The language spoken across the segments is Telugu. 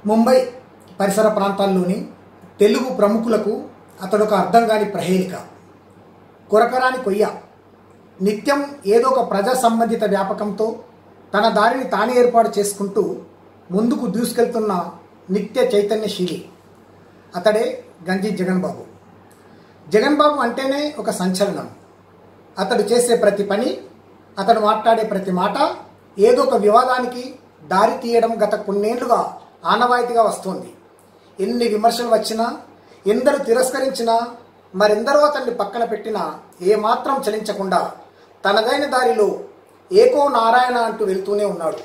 ముంబై పరిసర ప్రాంతాల్లోని తెలుగు ప్రముఖులకు అతడు ఒక అర్థం కాని ప్రహేళిక కొరకరాని కొయ్య నిత్యం ఏదో ఒక ప్రజా సంబంధిత వ్యాపకంతో తన దారిని తానే ఏర్పాటు చేసుకుంటూ ముందుకు దూసుకెళ్తున్న నిత్య చైతన్యశీలి అతడే గంజి జగన్ బాబు జగన్ బాబు అంటేనే ఒక సంచలనం అతడు చేసే ప్రతి పని అతడు మాట్లాడే ప్రతి మాట ఏదో ఒక వివాదానికి దారి తీయడం గత కొన్నేళ్లుగా ఆనవాయితీగా వస్తోంది ఎన్ని విమర్శలు వచ్చినా ఎందరు తిరస్కరించినా మరెందరో అతన్ని పక్కన పెట్టినా ఏమాత్రం చలించకుండా తనదైన దారిలో ఏకో నారాయణ అంటూ వెళ్తూనే ఉన్నాడు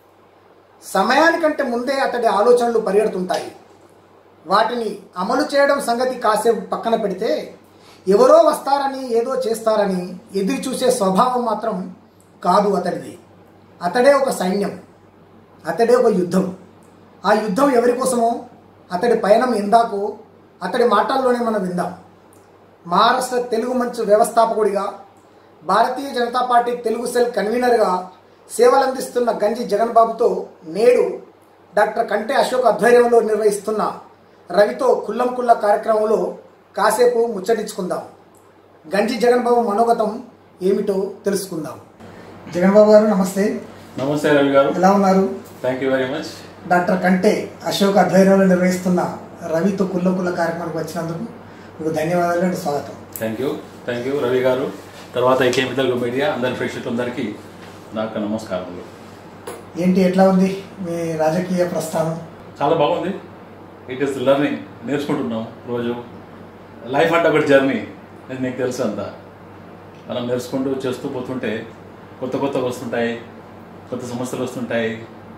సమయానికంటే ముందే అతడి ఆలోచనలు పరిగెడుతుంటాయి వాటిని అమలు చేయడం సంగతి కాసేపు పక్కన పెడితే ఎవరో వస్తారని ఏదో చేస్తారని ఎదురు చూసే స్వభావం మాత్రం కాదు అతడిది అతడే ఒక సైన్యం అతడే ఒక యుద్ధం ఆ యుద్ధం ఎవరి కోసమో అతడి పయనం ఎందాకో అతడి మాటల్లోనే మనం విందాం మహారాష్ట్ర తెలుగు మంచు వ్యవస్థాపకుడిగా భారతీయ జనతా పార్టీ తెలుగు సెల్ కన్వీనర్గా సేవలందిస్తున్న గంజి జగన్ బాబుతో నేడు డాక్టర్ కంటే అశోక్ ఆధ్వర్యంలో నిర్వహిస్తున్న రవితో కుల్లం కుల్ల కార్యక్రమంలో కాసేపు ముచ్చటించుకుందాం గంజి జగన్ బాబు మనోగతం ఏమిటో తెలుసుకుందాం జగన్ బాబు గారు నమస్తే నమస్తే రవి గారు ఎలా ఉన్నారు thank you very much doctor కంటే అశోక్ ఆధ్వర్యంలో నిర్వహిస్తున్న రవితో కుల్లం కుల్ల కార్యక్రమానికి వచ్చినందుకు మీకు ధన్యవాదాలు అండ్ స్వాగతం thank you thank you Ravi గారు తర్వాత ఏకేమి తెలుగు మీడియా అందరి ప్రేక్షకులందరికీ నాకు నమస్కారములు ఏంటి ఎట్లా ఉంది మీ రాజకీయ ప్రస్థానం చాలా బాగుంది ఇట్ ఈస్ లెర్నింగ్ నేర్చుకుంటున్నాం రోజు లైఫ్ అంటే ఒకటి జర్నీ అది నీకు తెలుసు అంతా మనం నేర్చుకుంటూ చేస్తూ పోతుంటే కొత్త కొత్తగా వస్తుంటాయి కొత్త సమస్యలు వస్తుంటాయి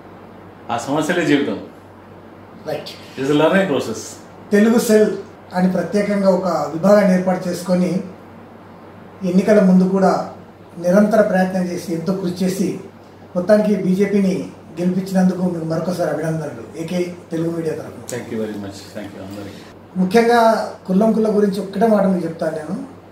ఆ సమస్యలే జీవితం right it's learning process Telugu cell అని ప్రత్యేకంగా ఒక విభాగాన్ని ఏర్పాటు చేసుకొని ఎన్నికల ముందు కూడా నిరంతర ప్రయత్నం చేసి ఎంతో కృషి చేసి మొత్తానికి బీజేపీని గెలిపించినందుకు మీకు మరొకసారి అభినందనలు ఏకే తెలుగు మీడియా తరఫున thank you very much thank you అందరికీ ముఖ్యంగా కుల్లం కుల్ల గురించి ఒక్కటే మాట మీకు చెప్తాను నేను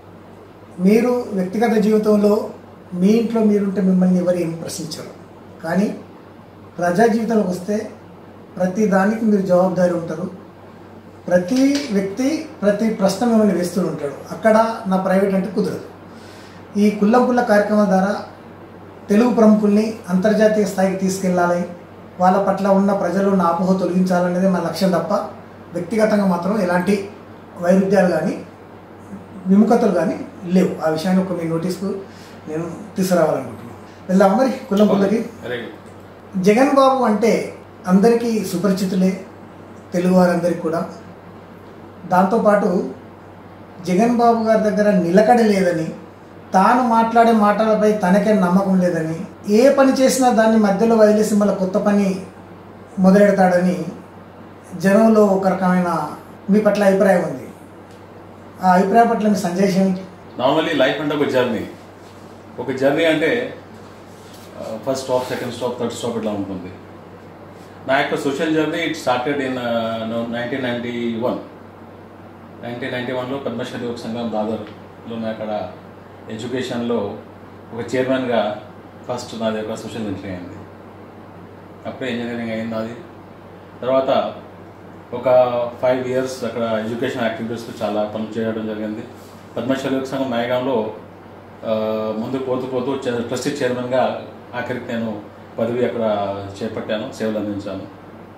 మీరు వ్యక్తిగత జీవితంలో మీ ఇంట్లో మీరుంటే మిమ్మల్ని ఎవరు ఏం ప్రశ్నించరు కానీ ప్రజా జీవితంలోకి వస్తే ప్రతి దానికి మీరు జవాబుదారి ఉంటారు ప్రతి వ్యక్తి ప్రతి ప్రశ్న మిమ్మల్ని వేస్తూ ఉంటాడు అక్కడ నా ప్రైవేట్ అంటే కుదరదు ఈ కుల్లం కుల్ల కార్యక్రమం ద్వారా తెలుగు ప్రముఖుల్ని అంతర్జాతీయ స్థాయికి తీసుకెళ్ళాలి వాళ్ళ పట్ల ఉన్న ప్రజలు ఉన్న అపోహ తొలగించాలనేది మన లక్ష్యం తప్ప వ్యక్తిగతంగా మాత్రం ఎలాంటి వైరుధ్యాలు కానీ విముఖతలు కానీ లేవు ఆ విషయాన్ని ఒక మీ నోటీస్కు నేను తీసుకురావాలనుకుంటున్నాను వెళ్దాం మరి కుల్లం కుల్లకి వెరీ గుడ్ జగన్ బాబు అంటే అందరికీ సుపరిచితులే తెలుగు వారందరికీ కూడా దాంతోపాటు జగన్ బాబు గారి దగ్గర నిలకడ లేదని తాను మాట్లాడే మాటలపై తనకే నమ్మకం లేదని ఏ పని చేసినా దాన్ని మధ్యలో వదిలేసి మళ్ళీ కొత్త పని మొదలెడతాడని జనంలో ఒక రకమైన మీ పట్ల అభిప్రాయం ఉంది ఆ అభిప్రాయం పట్ల మీ సందేశం ఏంటి నార్మల్లీ లైఫ్ అంటే ఒక జర్నీ ఒక జర్నీ అంటే first stop second stop third stop ఇట్లా ఉంటుంది నా యొక్క social journey it started in nineteen ninety one nineteen ninety వన్లో పద్మశ్రీ యోగ సంఘం దాదర్లో నా అక్కడ ఎడ్యుకేషన్లో ఒక చైర్మన్గా ఫస్ట్ నాది ఒక సోషల్ ఎంట్రీ అయింది అప్పుడే ఇంజనీరింగ్ అయింది నాది తర్వాత ఒక ఫైవ్ ఇయర్స్ అక్కడ ఎడ్యుకేషన్ యాక్టివిటీస్కి చాలా పనులు చేయడం జరిగింది పద్మశ్రీ యోగ సంఘం నాయకంలో ముందుకు పోతూ పోతూ ట్రస్టీ చైర్మన్గా ఆఖరికి నేను పదవి అక్కడ చేపట్టాను సేవలు అందించాను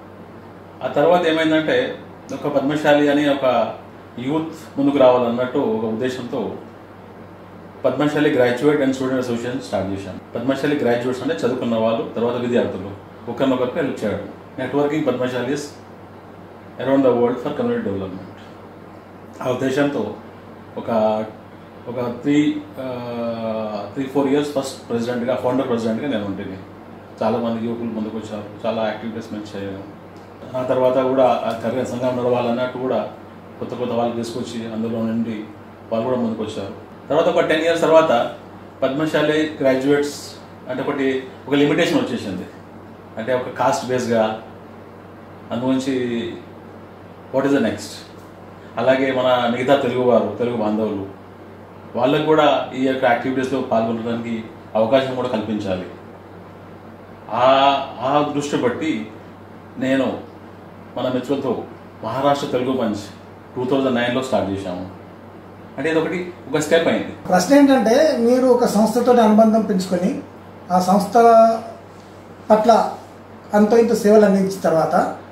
ఆ తర్వాత ఏమైందంటే ఒక పద్మశాలి అని ఒక యూత్ ముందుకు రావాలన్నట్టు ఒక ఉద్దేశంతో Padmashali graduate and student association start చేశాను పద్మశాలి గ్రాడ్యుయేట్స్ అంటే చదువుకున్న వాళ్ళు తర్వాత విద్యార్థులు ఒకరినొకరికి హెల్ప్ చేయడం networking Padmashalis around the world for community development ఆ ఉద్దేశంతో ఒక ఒక three three four years first ప్రెసిడెంట్గా ఫౌండర్ ప్రెసిడెంట్గా నేను ఉంటుంది చాలామంది యువకులు ముందుకు వచ్చారు చాలా యాక్టివిటీస్ మేము చేయడం ఆ తర్వాత కూడా ఆ కర్య సంఘం నడవాలన్నట్టు కూడా కొత్త కొత్త వాళ్ళు తీసుకొచ్చి అందులో నుండి వాళ్ళు కూడా ముందుకు వచ్చారు తర్వాత ఒక టెన్ ఇయర్స్ తర్వాత పద్మశాలి గ్రాడ్యుయేట్స్ అంటే ఒకటి ఒక లిమిటేషన్ వచ్చేసింది అంటే ఒక కాస్ట్ బేస్గా అందుగురించి వాట్ ఈస్ ద నెక్స్ట్ అలాగే మన మిగతా తెలుగువారు తెలుగు బాంధవులు వాళ్ళకు కూడా ఈ యొక్క యాక్టివిటీస్లో పాల్గొనడానికి అవకాశం కూడా కల్పించాలి ఆ ఆ దృష్టి బట్టి నేను మన మిత్రులతో మహారాష్ట్ర తెలుగు పంచ్ టూ థౌజండ్ నైన్లో స్టార్ట్ చేశాము అంటే ఇది ఒకటి ఒక స్టెప్ అయింది ప్రశ్న ఏంటంటే మీరు ఒక సంస్థతో అనుబంధం పెంచుకొని ఆ సంస్థ పట్ల అంతో ఇంత సేవలు అందించిన తర్వాత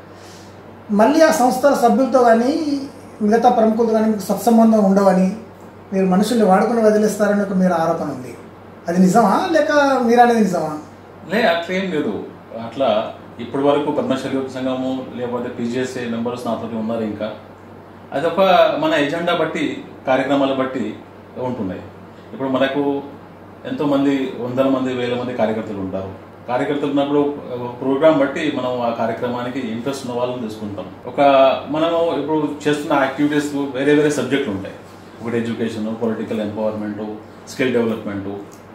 మళ్ళీ ఆ సంస్థల సభ్యులతో కానీ మిగతా ప్రముఖులతో కానీ మీకు సత్సంబంధం ఉండవని మీరు మనుషుల్ని వాడుకుని వదిలేస్తారని ఒక మీరు ఆరోపణ ఉంది అది నిజమా లేక మీరనేది నిజమా లే అట్లేం లేదు అట్లా ఇప్పటి వరకు పద్మశాలి యువక సంఘము లేకపోతే పీజీఎస్ఏ మెంబర్స్ నాతో ఉన్నారు ఇంకా అదొక మన ఎజెండా బట్టి కార్యక్రమాల బట్టి ఉంటున్నాయి ఇప్పుడు మనకు ఎంతోమంది వందల మంది వేల మంది కార్యకర్తలు ఉంటారు కార్యకర్తలు ఉన్నప్పుడు ఒక ప్రోగ్రామ్ బట్టి మనం ఆ కార్యక్రమానికి ఇంట్రెస్ట్ ఉన్న వాళ్ళని తీసుకుంటాం ఒక మనము ఇప్పుడు చేస్తున్న యాక్టివిటీస్ వేరే వేరే సబ్జెక్టులు ఉంటాయి ఒకటి education political empowerment skill development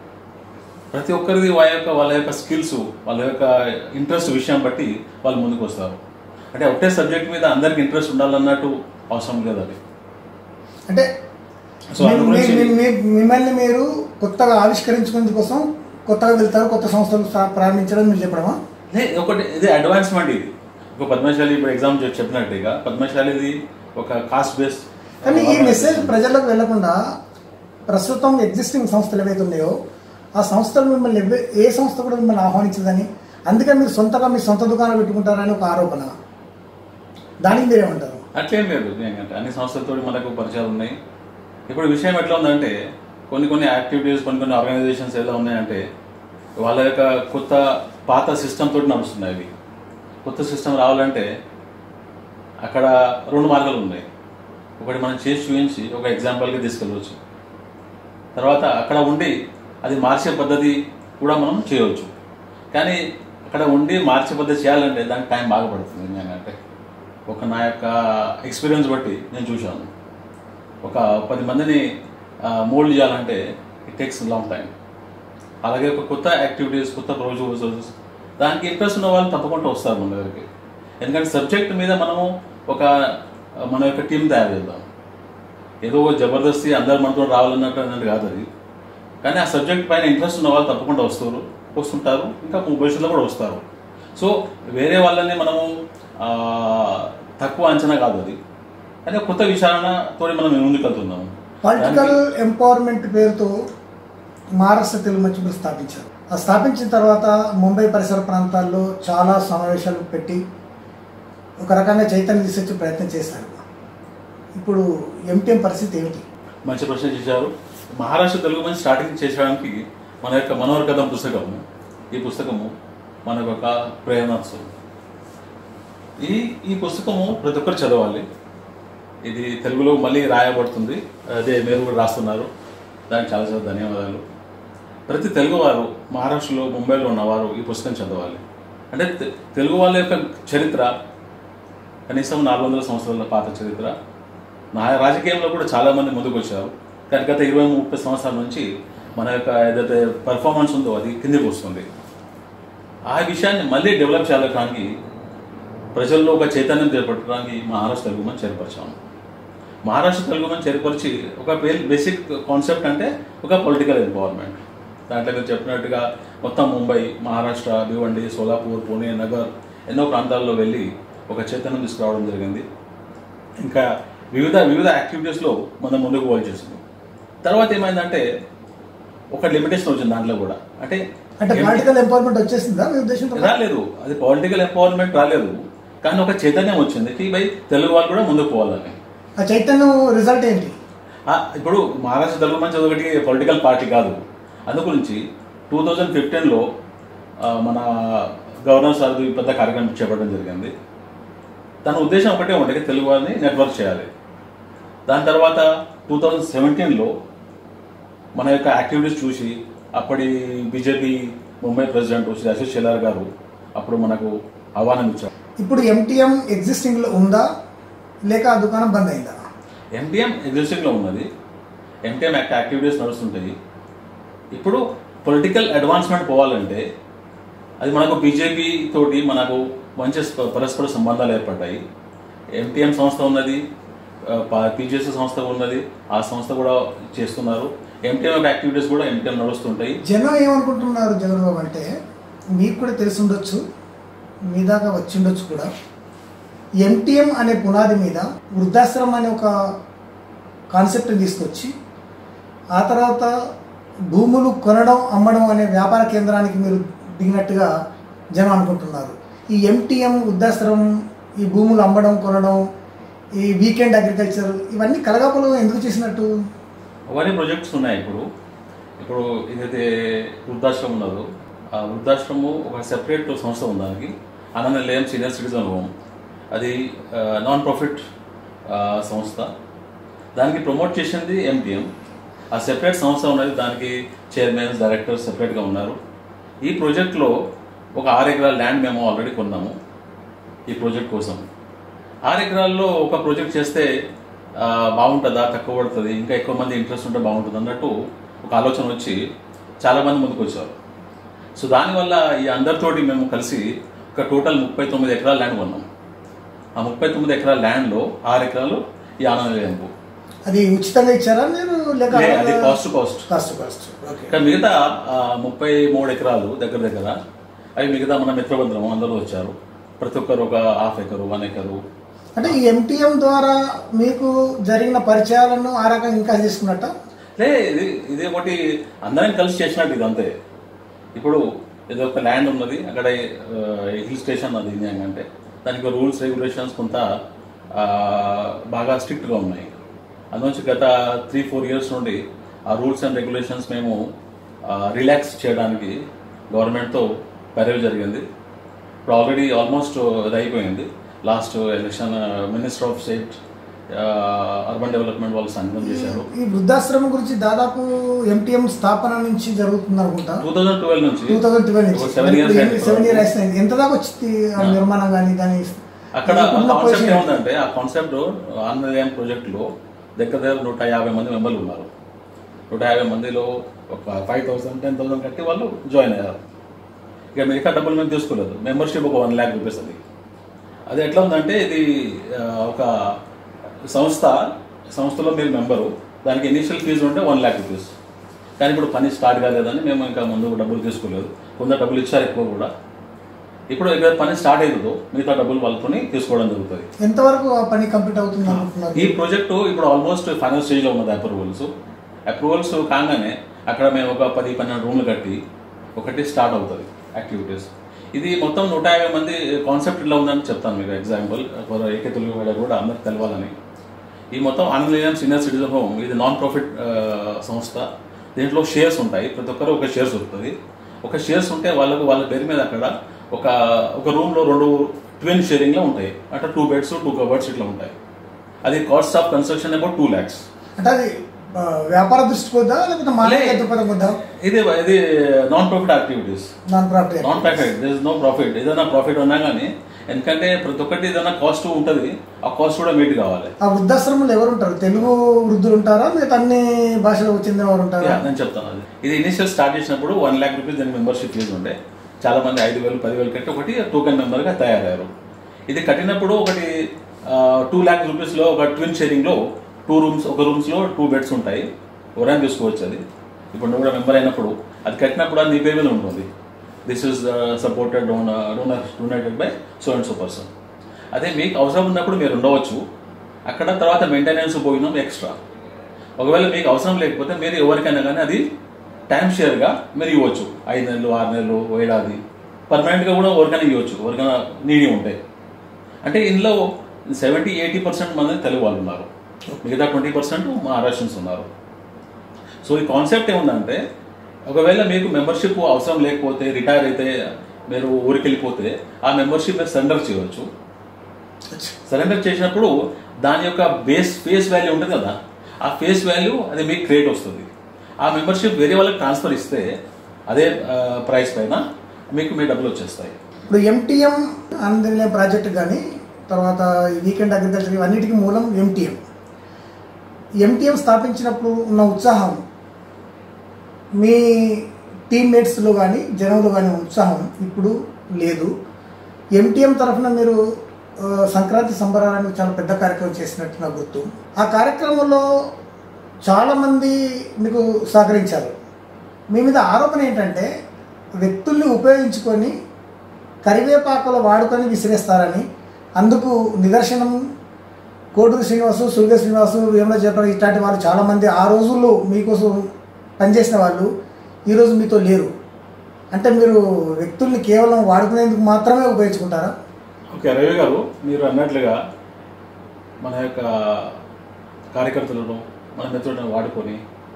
ప్రతి ఒక్కరిది వాళ్ళ యొక్క వాళ్ళ యొక్క స్కిల్స్ వాళ్ళ యొక్క ఇంట్రెస్ట్ విషయం బట్టి వాళ్ళు ముందుకు వస్తారు అంటే ఒకటే సబ్జెక్ట్ మీద అందరికి ఇంట్రెస్ట్ ఉండాలన్నట్టు అవసరం లేదు అది అంటే సో అందు మీ- గురించి- మీ- మీ- మిమ్మల్ని మీరు కొత్తగా ఆవిష్కరించుకునే కోసం కొత్తగా వెళ్తారు కొత్త సంస్థలు స్థా- ప్రారంభించడం మీరు చెప్పడమా లే, ఒకటి ఇది అడ్వాన్స్మెంట్ ఇది ఒక పద్మశాలి ఇప్పుడు ఎగ్జామ్ చెప్పినట్టుగా పద్మశాలిది ఒక కాస్ట్ బేస్ కానీ ఈ మెసేజ్ ప్రజలకు వెళ్లకుండా ప్రస్తుతం ఎగ్జిస్టింగ్ సంస్థలు ఏవైతే ఉన్నాయో ఆ సంస్థలు మిమ్మల్ని ఎవ్వే- ఏ సంస్థ కూడా మిమ్మల్ని ఆహ్వానించదని అందుకే మీరు సొంతగా మీ సొంత దుకాణం పెట్టుకుంటారని ఒక ఆరోపణ దానికి మీరేమంటారు అట్లేం లేదు ఏంటంటే అన్ని సంస్థలతో మనకు పరిచయాలు ఉన్నాయి ఇప్పుడు విషయం ఎట్లా ఉందంటే కొన్ని కొన్ని యాక్టివిటీస్ కొన్ని కొన్ని ఆర్గనైజేషన్స్ ఎలా ఉన్నాయంటే వాళ్ళ యొక్క కొత్త పాత సిస్టమ్ తోటి నడుస్తున్నాయి అవి కొత్త సిస్టమ్ రావాలంటే అక్కడ రెండు మార్గాలు ఉన్నాయి ఒకటి మనం చేసి చూపించి ఒక ఎగ్జాంపుల్గా తీసుకెళ్ళవచ్చు తర్వాత అక్కడ ఉండి అది మార్చే పద్ధతి కూడా మనం చేయవచ్చు కానీ అక్కడ ఉండి మార్చే పద్ధతి చేయాలంటే దానికి టైం బాగా పడుతుంది ఏంటంటే ఒక నా యొక్క ఎక్స్పీరియన్స్ బట్టి నేను చూశాను ఒక పది మందిని మోల్డ్ చేయాలంటే ఇట్ టేక్స్ లాంగ్ టైం అలాగే ఒక కొత్త యాక్టివిటీస్ కొత్త ప్రొజోజల్స్ దానికి ఇంట్రెస్ట్ ఉన్న వాళ్ళు తప్పకుండా వస్తారు మన దగ్గరికి ఎందుకంటే సబ్జెక్ట్ మీద మనము ఒక ఆ, మన యొక్క టీం తయారు చేద్దాం ఏదో జబర్దస్తి అందరు మనతో రావాలన్నట్టు అన్నట్టు కాదు అది కానీ ఆ సబ్జెక్ట్ పైన ఇంట్రెస్ట్ ఉన్న వాళ్ళు తప్పకుండా వస్తారు వస్తుంటారు ఇంకా భవిష్యత్తులో కూడా వస్తారు సో వేరే వాళ్ళని మనము ఆ, తక్కువ అంచనా కాదు అది కానీ ఒక కొత్త విచారణతో మనం ముందుకు వెళ్తున్నాము పొలిటికల్ ఎంపవర్మెంట్ పేరుతో మహారాష్ట్ర తెలుగు మంచి మీరు స్థాపించారు ఆ స్థాపించిన తర్వాత ముంబై పరిసర ప్రాంతాల్లో చాలా సమావేశాలు పెట్టి ఒక రకంగా చైతన్యం తీసుకొచ్చే ప్రయత్నం చేశారు ఇప్పుడు ఎంటీఎం పరిస్థితి ఏమిటి మంచి ప్రశ్న చేశారు మహారాష్ట్ర తెలుగు మంచి స్టార్టింగ్ చేసడానికి మన యొక్క మనోహర్ కథం పుస్తకము ఈ పుస్తకము మనకు ఒక ప్రేరణోత్సవం ఈ ఈ పుస్తకము ప్రతి ఒక్కరు చదవాలి ఇది తెలుగులో మళ్ళీ రాయబడుతుంది అదే మీరు కూడా రాస్తున్నారు దానికి చాలా చాలా ధన్యవాదాలు ప్రతి తెలుగువారు మహారాష్ట్రలో ముంబైలో ఉన్నవారు ఈ పుస్తకం చదవాలి అంటే తె- తెలుగు వాళ్ళ యొక్క చరిత్ర కనీసం నాలుగు వందల సంవత్సరాల పాత చరిత్ర నా రాజకీయంలో కూడా చాలా మంది ముందుకు వచ్చారు కానీ గత ఇరవై ముప్పై సంవత్సరాల నుంచి మన యొక్క ఏదైతే పర్ఫార్మెన్స్ ఉందో అది కిందికి వస్తుంది ఆ విషయాన్ని మళ్ళీ డెవలప్ చేయడానికి ప్రజల్లో ఒక చైతన్యం చేపట్టడానికి మహారాష్ట్ర తెలుగు మంచి చేర్పరిచాము మహారాష్ట్ర తెలుగు మంచి చేర్పరిచి ఒక బేసిక్ కాన్సెప్ట్ అంటే ఒక పొలిటికల్ ఎంపవర్మెంట్ దాంట్లో మీరు చెప్పినట్టుగా మొత్తం ముంబై మహారాష్ట్ర భివండి సోలాపూర్ పూణే నగర్ ఎన్నో ప్రాంతాల్లో వెళ్ళి ఒక చైతన్యం తీసుకురావడం జరిగింది ఇంకా వివిధ వివిధ యాక్టివిటీస్లో మనం ముందుకు పోల్ చేసింది తర్వాత ఏమైందంటే ఒక లిమిటేషన్ వచ్చింది దాంట్లో కూడా అంటే అంటే ఏం- పొలిటికల్ ఎంపవర్మెంట్ వచ్చేసిందా మీ ఉద్దేశంతో రాలేదు అది పొలిటికల్ ఎంపవర్మెంట్ రాలేదు కానీ ఒక చైతన్యం వచ్చింది కి బై తెలుగు వాళ్ళు కూడా ముందుకు పోవాలని ఆ చైతన్యం రిజల్ట్ ఏంటి ఆ, ఇప్పుడు మహారాష్ట్ర తెలుగు మంచి ఒకటి పొలిటికల్ పార్టీ కాదు అందు గురించి టూ థౌజండ్ ఫిఫ్టీన్లో మన గవర్నర్ సార్ పెద్ద కార్యక్రమం చేపట్టడం జరిగింది దాని ఉద్దేశం ఒకటే ఉంటుంది తెలుగు వారిని నెట్వర్క్ చేయాలి దాని తర్వాత టూ థౌజండ్ సెవెంటీన్లో మన యొక్క యాక్టివిటీస్ చూసి అప్పటి బీజేపీ ముంబై ప్రెసిడెంట్ శ్రీ అశోక్ షెలార్ గారు అప్పుడు మనకు ఆహ్వానం ఇచ్చారు ఇప్పుడు ఎంటీఎం ఎగ్జిస్టింగ్లో ఉందా లేక ఆ దుకాణం బంద్ అయిందా ఎంటీఎం ఎగ్జిస్టింగ్లో ఉన్నది ఎంటీఎం యాక్ట్ యాక్టివిటీస్ నడుస్తుంటాయి ఇప్పుడు పొలిటికల్ అడ్వాన్స్మెంట్ పోవాలంటే అది మనకు బీజేపీ తోటి మనకు మంచి స్ప- పరస్పర సంబంధాలు ఏర్పడ్డాయి ఎంటీఎం సంస్థ ఉన్నది పీజీఎస్ సంస్థ ఉన్నది ఆ సంస్థ కూడా చేస్తున్నారు ఎంటీఎం యాక్టివిటీస్ కూడా ఎంటీఎం నడుస్తుంటాయి జనం ఏమనుకుంటున్నారు జగన్ బాబు అంటే మీకు కూడా తెలిసి ఉండొచ్చు మీ దాకా వచ్చి ఉండొచ్చు కూడా ఎంటీఎం అనే పునాది మీద వృద్ధాశ్రమం అనే ఒక కాన్సెప్ట్ని తీసుకొచ్చి ఆ తర్వాత భూములు కొనడం అమ్మడం అనే వ్యాపార కేంద్రానికి మీరు దిగినట్టుగా జనం అనుకుంటున్నారు ఈ ఎంటీఎం వృద్ధాశ్రమం ఈ భూములు అమ్మడం కొనడం ఈ వీకెండ్ అగ్రికల్చర్ ఇవన్నీ కలగాపులో ఎందుకు చేసినట్టు అవన్నీ ప్రాజెక్ట్స్ ఉన్నాయి ఇప్పుడు ఇప్పుడు ఏదైతే వృద్ధాశ్రమం ఉన్నదో ఆ వృద్ధాశ్రమం ఒక సెపరేట్ సంస్థ ఉంది దానికి అనంతనిలయం సీనియర్ సిటిజన్ హోమ్ అది నాన్ ప్రాఫిట్ సంస్థ దానికి ప్రమోట్ చేసింది ఎంటీఎం ఆ సెపరేట్ సంస్థ ఉన్నది దానికి చైర్మన్ డైరెక్టర్స్ సెపరేట్గా ఉన్నారు ఈ ప్రాజెక్ట్లో ఒక ఆరు ఎకరాల ల్యాండ్ మేము ఆల్రెడీ కొన్నాము ఈ ప్రాజెక్ట్ కోసం ఆరు ఎకరాల్లో ఒక ప్రాజెక్ట్ చేస్తే ఆ, బాగుంటుందా తక్కువ పడుతుంది ఇంకా ఎక్కువ మంది ఇంట్రెస్ట్ ఉంటే బాగుంటుంది అన్నట్టు ఒక ఆలోచన వచ్చి చాలామంది ముందుకు వచ్చారు సో దానివల్ల ఈ అందరితోటి మేము కలిసి ఒక టోటల్ ముప్పై తొమ్మిది ఎకరాల ల్యాండ్ కొన్నాం ఆ ముప్పై తొమ్మిది ఎకరాల ల్యాండ్లో ఆరు ఎకరాలు ఈ ఆనందలేంపు అది ఉచితంగా ఇచ్చారా మీరు లేక అది cost cost cost cost okay ఇక్కడ మిగతా ఆ, ముప్పై మూడు ఎకరాలు దగ్గర దగ్గర అవి మిగతా మన మిత్రబంధులం అందరూ వచ్చారు ప్రతి ఒక్కరు ఒక హాఫ్ ఎకరు వన్ ఎకరు అంటే ఈ ఎంటీఎం ద్వారా మీకు జరిగిన పరిచయాలను ఆ రకంగా ఇంకా తీసుకున్నట్ట లే ఇది ఇది ఒకటి అందరం కలిసి చేసినట్టు ఇది అంతే ఇప్పుడు ఏదో ఒక ల్యాండ్ ఉన్నది అక్కడ హిల్ స్టేషన్ అది ఇండియా అంటే దానికి రూల్స్ రెగ్యులేషన్స్ కొంత ఆ, బాగా స్ట్రిక్ట్గా ఉన్నాయి అందులోంచి గత త్రీ ఫోర్ ఇయర్స్ నుండి ఆ రూల్స్ అండ్ రెగ్యులేషన్స్ మేము రిలాక్స్ చేయడానికి గవర్నమెంట్తో పర్యవ జరిగింది ఇప్పుడు ఆల్రెడీ ఆల్మోస్ట్ ఇది అయిపోయింది last election minister of state urban development వాళ్ళు సంఘం చేశారు ఈ వృద్ధాశ్రమం గురించి దాదాపు ఎంటీఎం స్థాపన నుంచి జరుగుతుంది అనుకుంటా టూ థౌజండ్ ట్వెల్వ్ నుంచి టూ థౌజండ్ ట్వెల్వ్ ఒక seven years నుంచి అయింది. సెవెన్ ఇయర్స్ అయింది ఎంత దాకా వచ్చింది ఆ నిర్మాణం కానీ దాని అక్కడ ఇప్పుడున్న కాన్సెప్ట్ పొజిషన్ ఏముందంటే ఆ కాన్సెప్ట్ ఆంధ్రదేయం ప్రాజెక్టులో దగ్గర దగ్గర నూట యాభై మంది మెంబర్లు ఉన్నారు నూట యాభై మందిలో ఒక ఫైవ్ థౌసండ్ టెన్ థౌసండ్ కట్టి వాళ్ళు జాయిన్ అయ్యారు ఇక మిగతా డబ్బులు మేము తీసుకోలేదు మెంబర్షిప్ ఒక వన్ ల్యాక్ రూపీస్ అది అది ఎట్లా ఉందంటే ఇది ఆ, ఒక సంస్థ సంస్థలో మీరు మెంబరు దానికి ఇనిషియల్ ఫీజు ఉంటే వన్ ల్యాక్ రూపీస్ కానీ ఇప్పుడు పని స్టార్ట్ కాలేదని మేము ఇంకా ముందు డబ్బులు తీసుకోలేదు కొంత డబ్బులు ఇచ్చారు ఎక్కువ కూడా ఇప్పుడు ఇక్కడ పని స్టార్ట్ అవుతుందో మిగతా డబ్బులు వాళ్ళతోని తీసుకోవడం జరుగుతుంది ఎంతవరకు ఆ పని కంప్లీట్ అవుతుంది అనుకుంటున్నారు ఈ ప్రాజెక్టు ఇప్పుడు ఆల్మోస్ట్ ఫైనల్ స్టేజ్లో ఉన్నది అప్రూవల్స్ అప్రూవల్స్ కాగానే అక్కడ మేము ఒక పది పన్నెండు రూమ్లు కట్టి ఒకటి స్టార్ట్ అవుతుంది యాక్టివిటీస్ ఇది మొత్తం నూట యాభై మంది కాన్సెప్ట్ ఇలా ఉందని చెప్తాను మీకు ఎగ్జాంపుల్ ఏకే తెలుగు వేడ కూడా అందరికి తెలవాలని ఈ మొత్తం ఆనందలీయం సీనియర్ సిటిజన్ హోమ్ ఇది నాన్ ప్రాఫిట్ సంస్థ దీంట్లో షేర్స్ ఉంటాయి ప్రతి ఒక్కరు ఒక షేర్స్ దొరుకుతుంది ఒక షేర్స్ ఉంటే వాళ్ళకు వాళ్ళ పేరు మీద అక్కడ ఒక ఒక రూమ్లో రెండు ట్విన్ షేరింగ్లో ఉంటాయి అంటే టూ బెడ్స్ టూ కబర్డ్స్ ఇట్లా ఉంటాయి అది cost of construction about two lakhs అంటే అది ఆ, వ్యాపార దృష్టి కొద్దా లేకపోతే మానవ దృక్పథం కొద్దా ఇది ఇది non profit activities non profit non profit this is no profit ఏదైనా ప్రాఫిట్ ఉన్నా కానీ ఎందుకంటే ప్రతి ఒక్కటి ఏదైనా కాస్ట్ ఉంటుంది ఆ కాస్ట్ కూడా మీట్ కావాలి ఆ వృద్ధాశ్రమంలో ఎవరు ఉంటారు తెలుగు వృద్ధులు ఉంటారా మిగతా అన్ని భాషలకు చెందిన వారు ఉంటారా యా, నేను చెప్తాను అది ఇది ఇనిషియల్ స్టార్ట్ చేసినప్పుడు వన్ ల్యాక్ రూపీస్ దానికి మెంబర్షిప్ ఫీజు ఉండే చాలా మంది ఐదు వేలు పదివేలు కట్టి ఒకటి టోకెన్ మెంబర్గా తయారయ్యారు ఇది కట్టినప్పుడు ఒకటి టూ ల్యాక్ రూపీస్లో ఒక ట్విన్ షేరింగ్లో టూ రూమ్స్ ఒక రూమ్స్లో టూ బెడ్స్ ఉంటాయి ఎవరైనా తీసుకోవచ్చు అది ఇప్పుడు నువ్వు కూడా మెంబర్ అయినప్పుడు అది కట్టినప్పుడు అది నీ పేరు మీద ఉంటుంది this is supported donated by so and so person అదే మీకు అవసరం ఉన్నప్పుడు మీరు ఉండవచ్చు అక్కడ తర్వాత మెయింటెనెన్స్ పోయినాం ఎక్స్ట్రా ఒకవేళ మీకు అవసరం లేకపోతే మీరు ఎవరికైనా కానీ అది టైం షేర్గా మీరు ఇవ్వచ్చు ఐదు నెలలు ఆరు నెలలు ఓ ఏడాది పర్మనెంట్గా కూడా ఎవరికైనా ఇవ్వచ్చు ఎవరికైనా నీడి ఉంటాయి అంటే ఇందులో సెవెంటీ ఎయిటీ పర్సెంట్ మంది తెలుగు వాళ్ళు ఉన్నారు మిగతా ట్వంటీ పర్సెంట్ మహారాష్ట్రన్స్ ఉన్నారు సో ఈ కాన్సెప్ట్ ఏముందంటే ఒకవేళ మీకు మెంబర్షిప్ అవసరం లేకపోతే రిటైర్ అయితే మీరు ఊరికి వెళ్ళిపోతే ఆ మెంబర్షిప్ మీరు సరెండర్ చేయవచ్చు సరెండర్ చేసినప్పుడు దాని యొక్క బేస్ ఫేస్ వాల్యూ ఉంటుంది కదా ఆ ఫేస్ వాల్యూ అది మీకు క్రియేట్ వస్తుంది ఆ మెంబర్షిప్ వేరే వాళ్ళకి ట్రాన్స్ఫర్ ఇస్తే అదే ప్రైస్ పైన మీకు మీ డబ్బులు వచ్చేస్తాయి ఇప్పుడు ఎంటీఎం ఆనందనిలయ ప్రాజెక్ట్ కానీ తర్వాత ఈ వీకెండ్ అగ్రికల్చర్ ఇవన్నిటికీ మూలం ఎంటీఎం ఎంటీఎం స్థాపించినప్పుడు ఉన్న ఉత్సాహం మీ టీమ్మేట్స్లో కానీ జనంలో కానీ ఉత్సాహం ఇప్పుడు లేదు ఎంటీఎం తరఫున మీరు ఆ, సంక్రాంతి సంబరాలను చాలా పెద్ద కార్యక్రమం చేసినట్టు నాకు గుర్తు ఆ కార్యక్రమంలో చాలామంది మీకు సహకరించారు మీ మీద ఆరోపణ ఏంటంటే వ్యక్తుల్ని ఉపయోగించుకొని కరివేపాకులు వాడుకొని విసిరేస్తారని అందుకు నిదర్శనం కోటూరు శ్రీనివాసు సూర్య శ్రీనివాసు వేముల జయప్రద ఇట్లాంటి వాళ్ళు చాలామంది ఆ రోజుల్లో మీకోసం పనిచేసిన వాళ్ళు ఈరోజు మీతో లేరు అంటే మీరు వ్యక్తుల్ని కేవలం వాడుకునేందుకు మాత్రమే ఉపయోగించుకుంటారా ఓకే రవి గారు మీరు అన్నట్లుగా మన యొక్క కార్యకర్తలను మన మిత్రులను వాడుకొని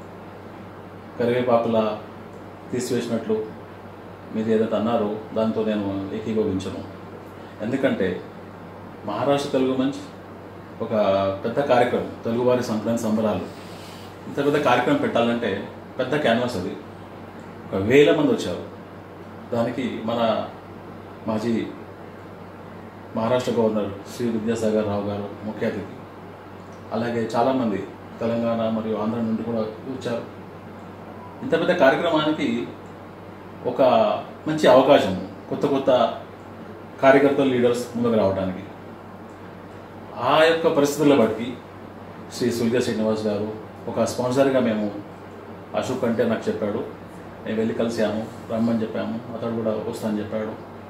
కరివేపాకుల తీసివేసినట్లు మీరు ఏదైతే అన్నారో దాంతో నేను ఏకీభవించను ఎందుకంటే మహారాష్ట్ర తెలుగు మంచ్ ఒక పెద్ద కార్యక్రమం తెలుగువారి సంక్రాంతి సంబరాలు ఇంత పెద్ద కార్యక్రమం పెట్టాలంటే పెద్ద క్యాన్వాస్ అది ఒక వేల మంది వచ్చారు దానికి మన మాజీ మహారాష్ట్ర గవర్నర్ శ్రీ విద్యాసాగర్ రావు గారు ముఖ్య అతిథి అలాగే చాలామంది తెలంగాణ మరియు ఆంధ్ర నుండి కూడా వచ్చారు ఇంత పెద్ద కార్యక్రమానికి ఒక మంచి అవకాశం కొత్త కొత్త కార్యకర్తలు లీడర్స్ ముందుకు రావడానికి ఆ యొక్క పరిస్థితుల బట్టి శ్రీ సుల్గా శ్రీనివాస్ గారు ఒక స్పాన్సర్గా మేము అశోక్ అంటే నాకు చెప్పాడు నేను వెళ్ళి కలిసాము రమ్మని చెప్పాము అతడు కూడా వస్తానని చెప్పాడు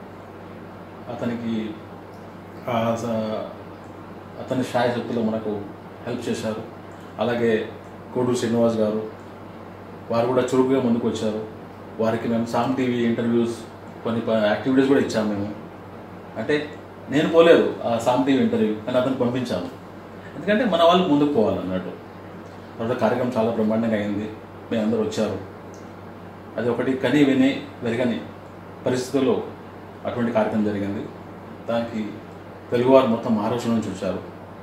అతనికి ఆ స- అతని శాయశక్తులు మనకు హెల్ప్ చేశారు అలాగే కోడూరు శ్రీనివాస్ గారు వారు కూడా చురుకుగా ముందుకు వచ్చారు వారికి మేము సామ్ టీవీ ఇంటర్వ్యూస్ కొన్ని ప- యాక్టివిటీస్ కూడా ఇచ్చాము మేము అంటే నేను పోలేదు ఆ సామ్ టీవీ ఇంటర్వ్యూ కానీ అతను పంపించాను ఎందుకంటే మన వాళ్ళు ముందుకు పోవాలన్నట్టు తర్వాత కార్యక్రమం చాలా బ్రహ్మాండంగా అయింది మీ అందరూ వచ్చారు అది ఒకటి కని విని వెరగని పరిస్థితుల్లో అటువంటి కార్యక్రమం జరిగింది దానికి తెలుగువారు మొత్తం మహారాష్ట్ర నుంచి వచ్చారు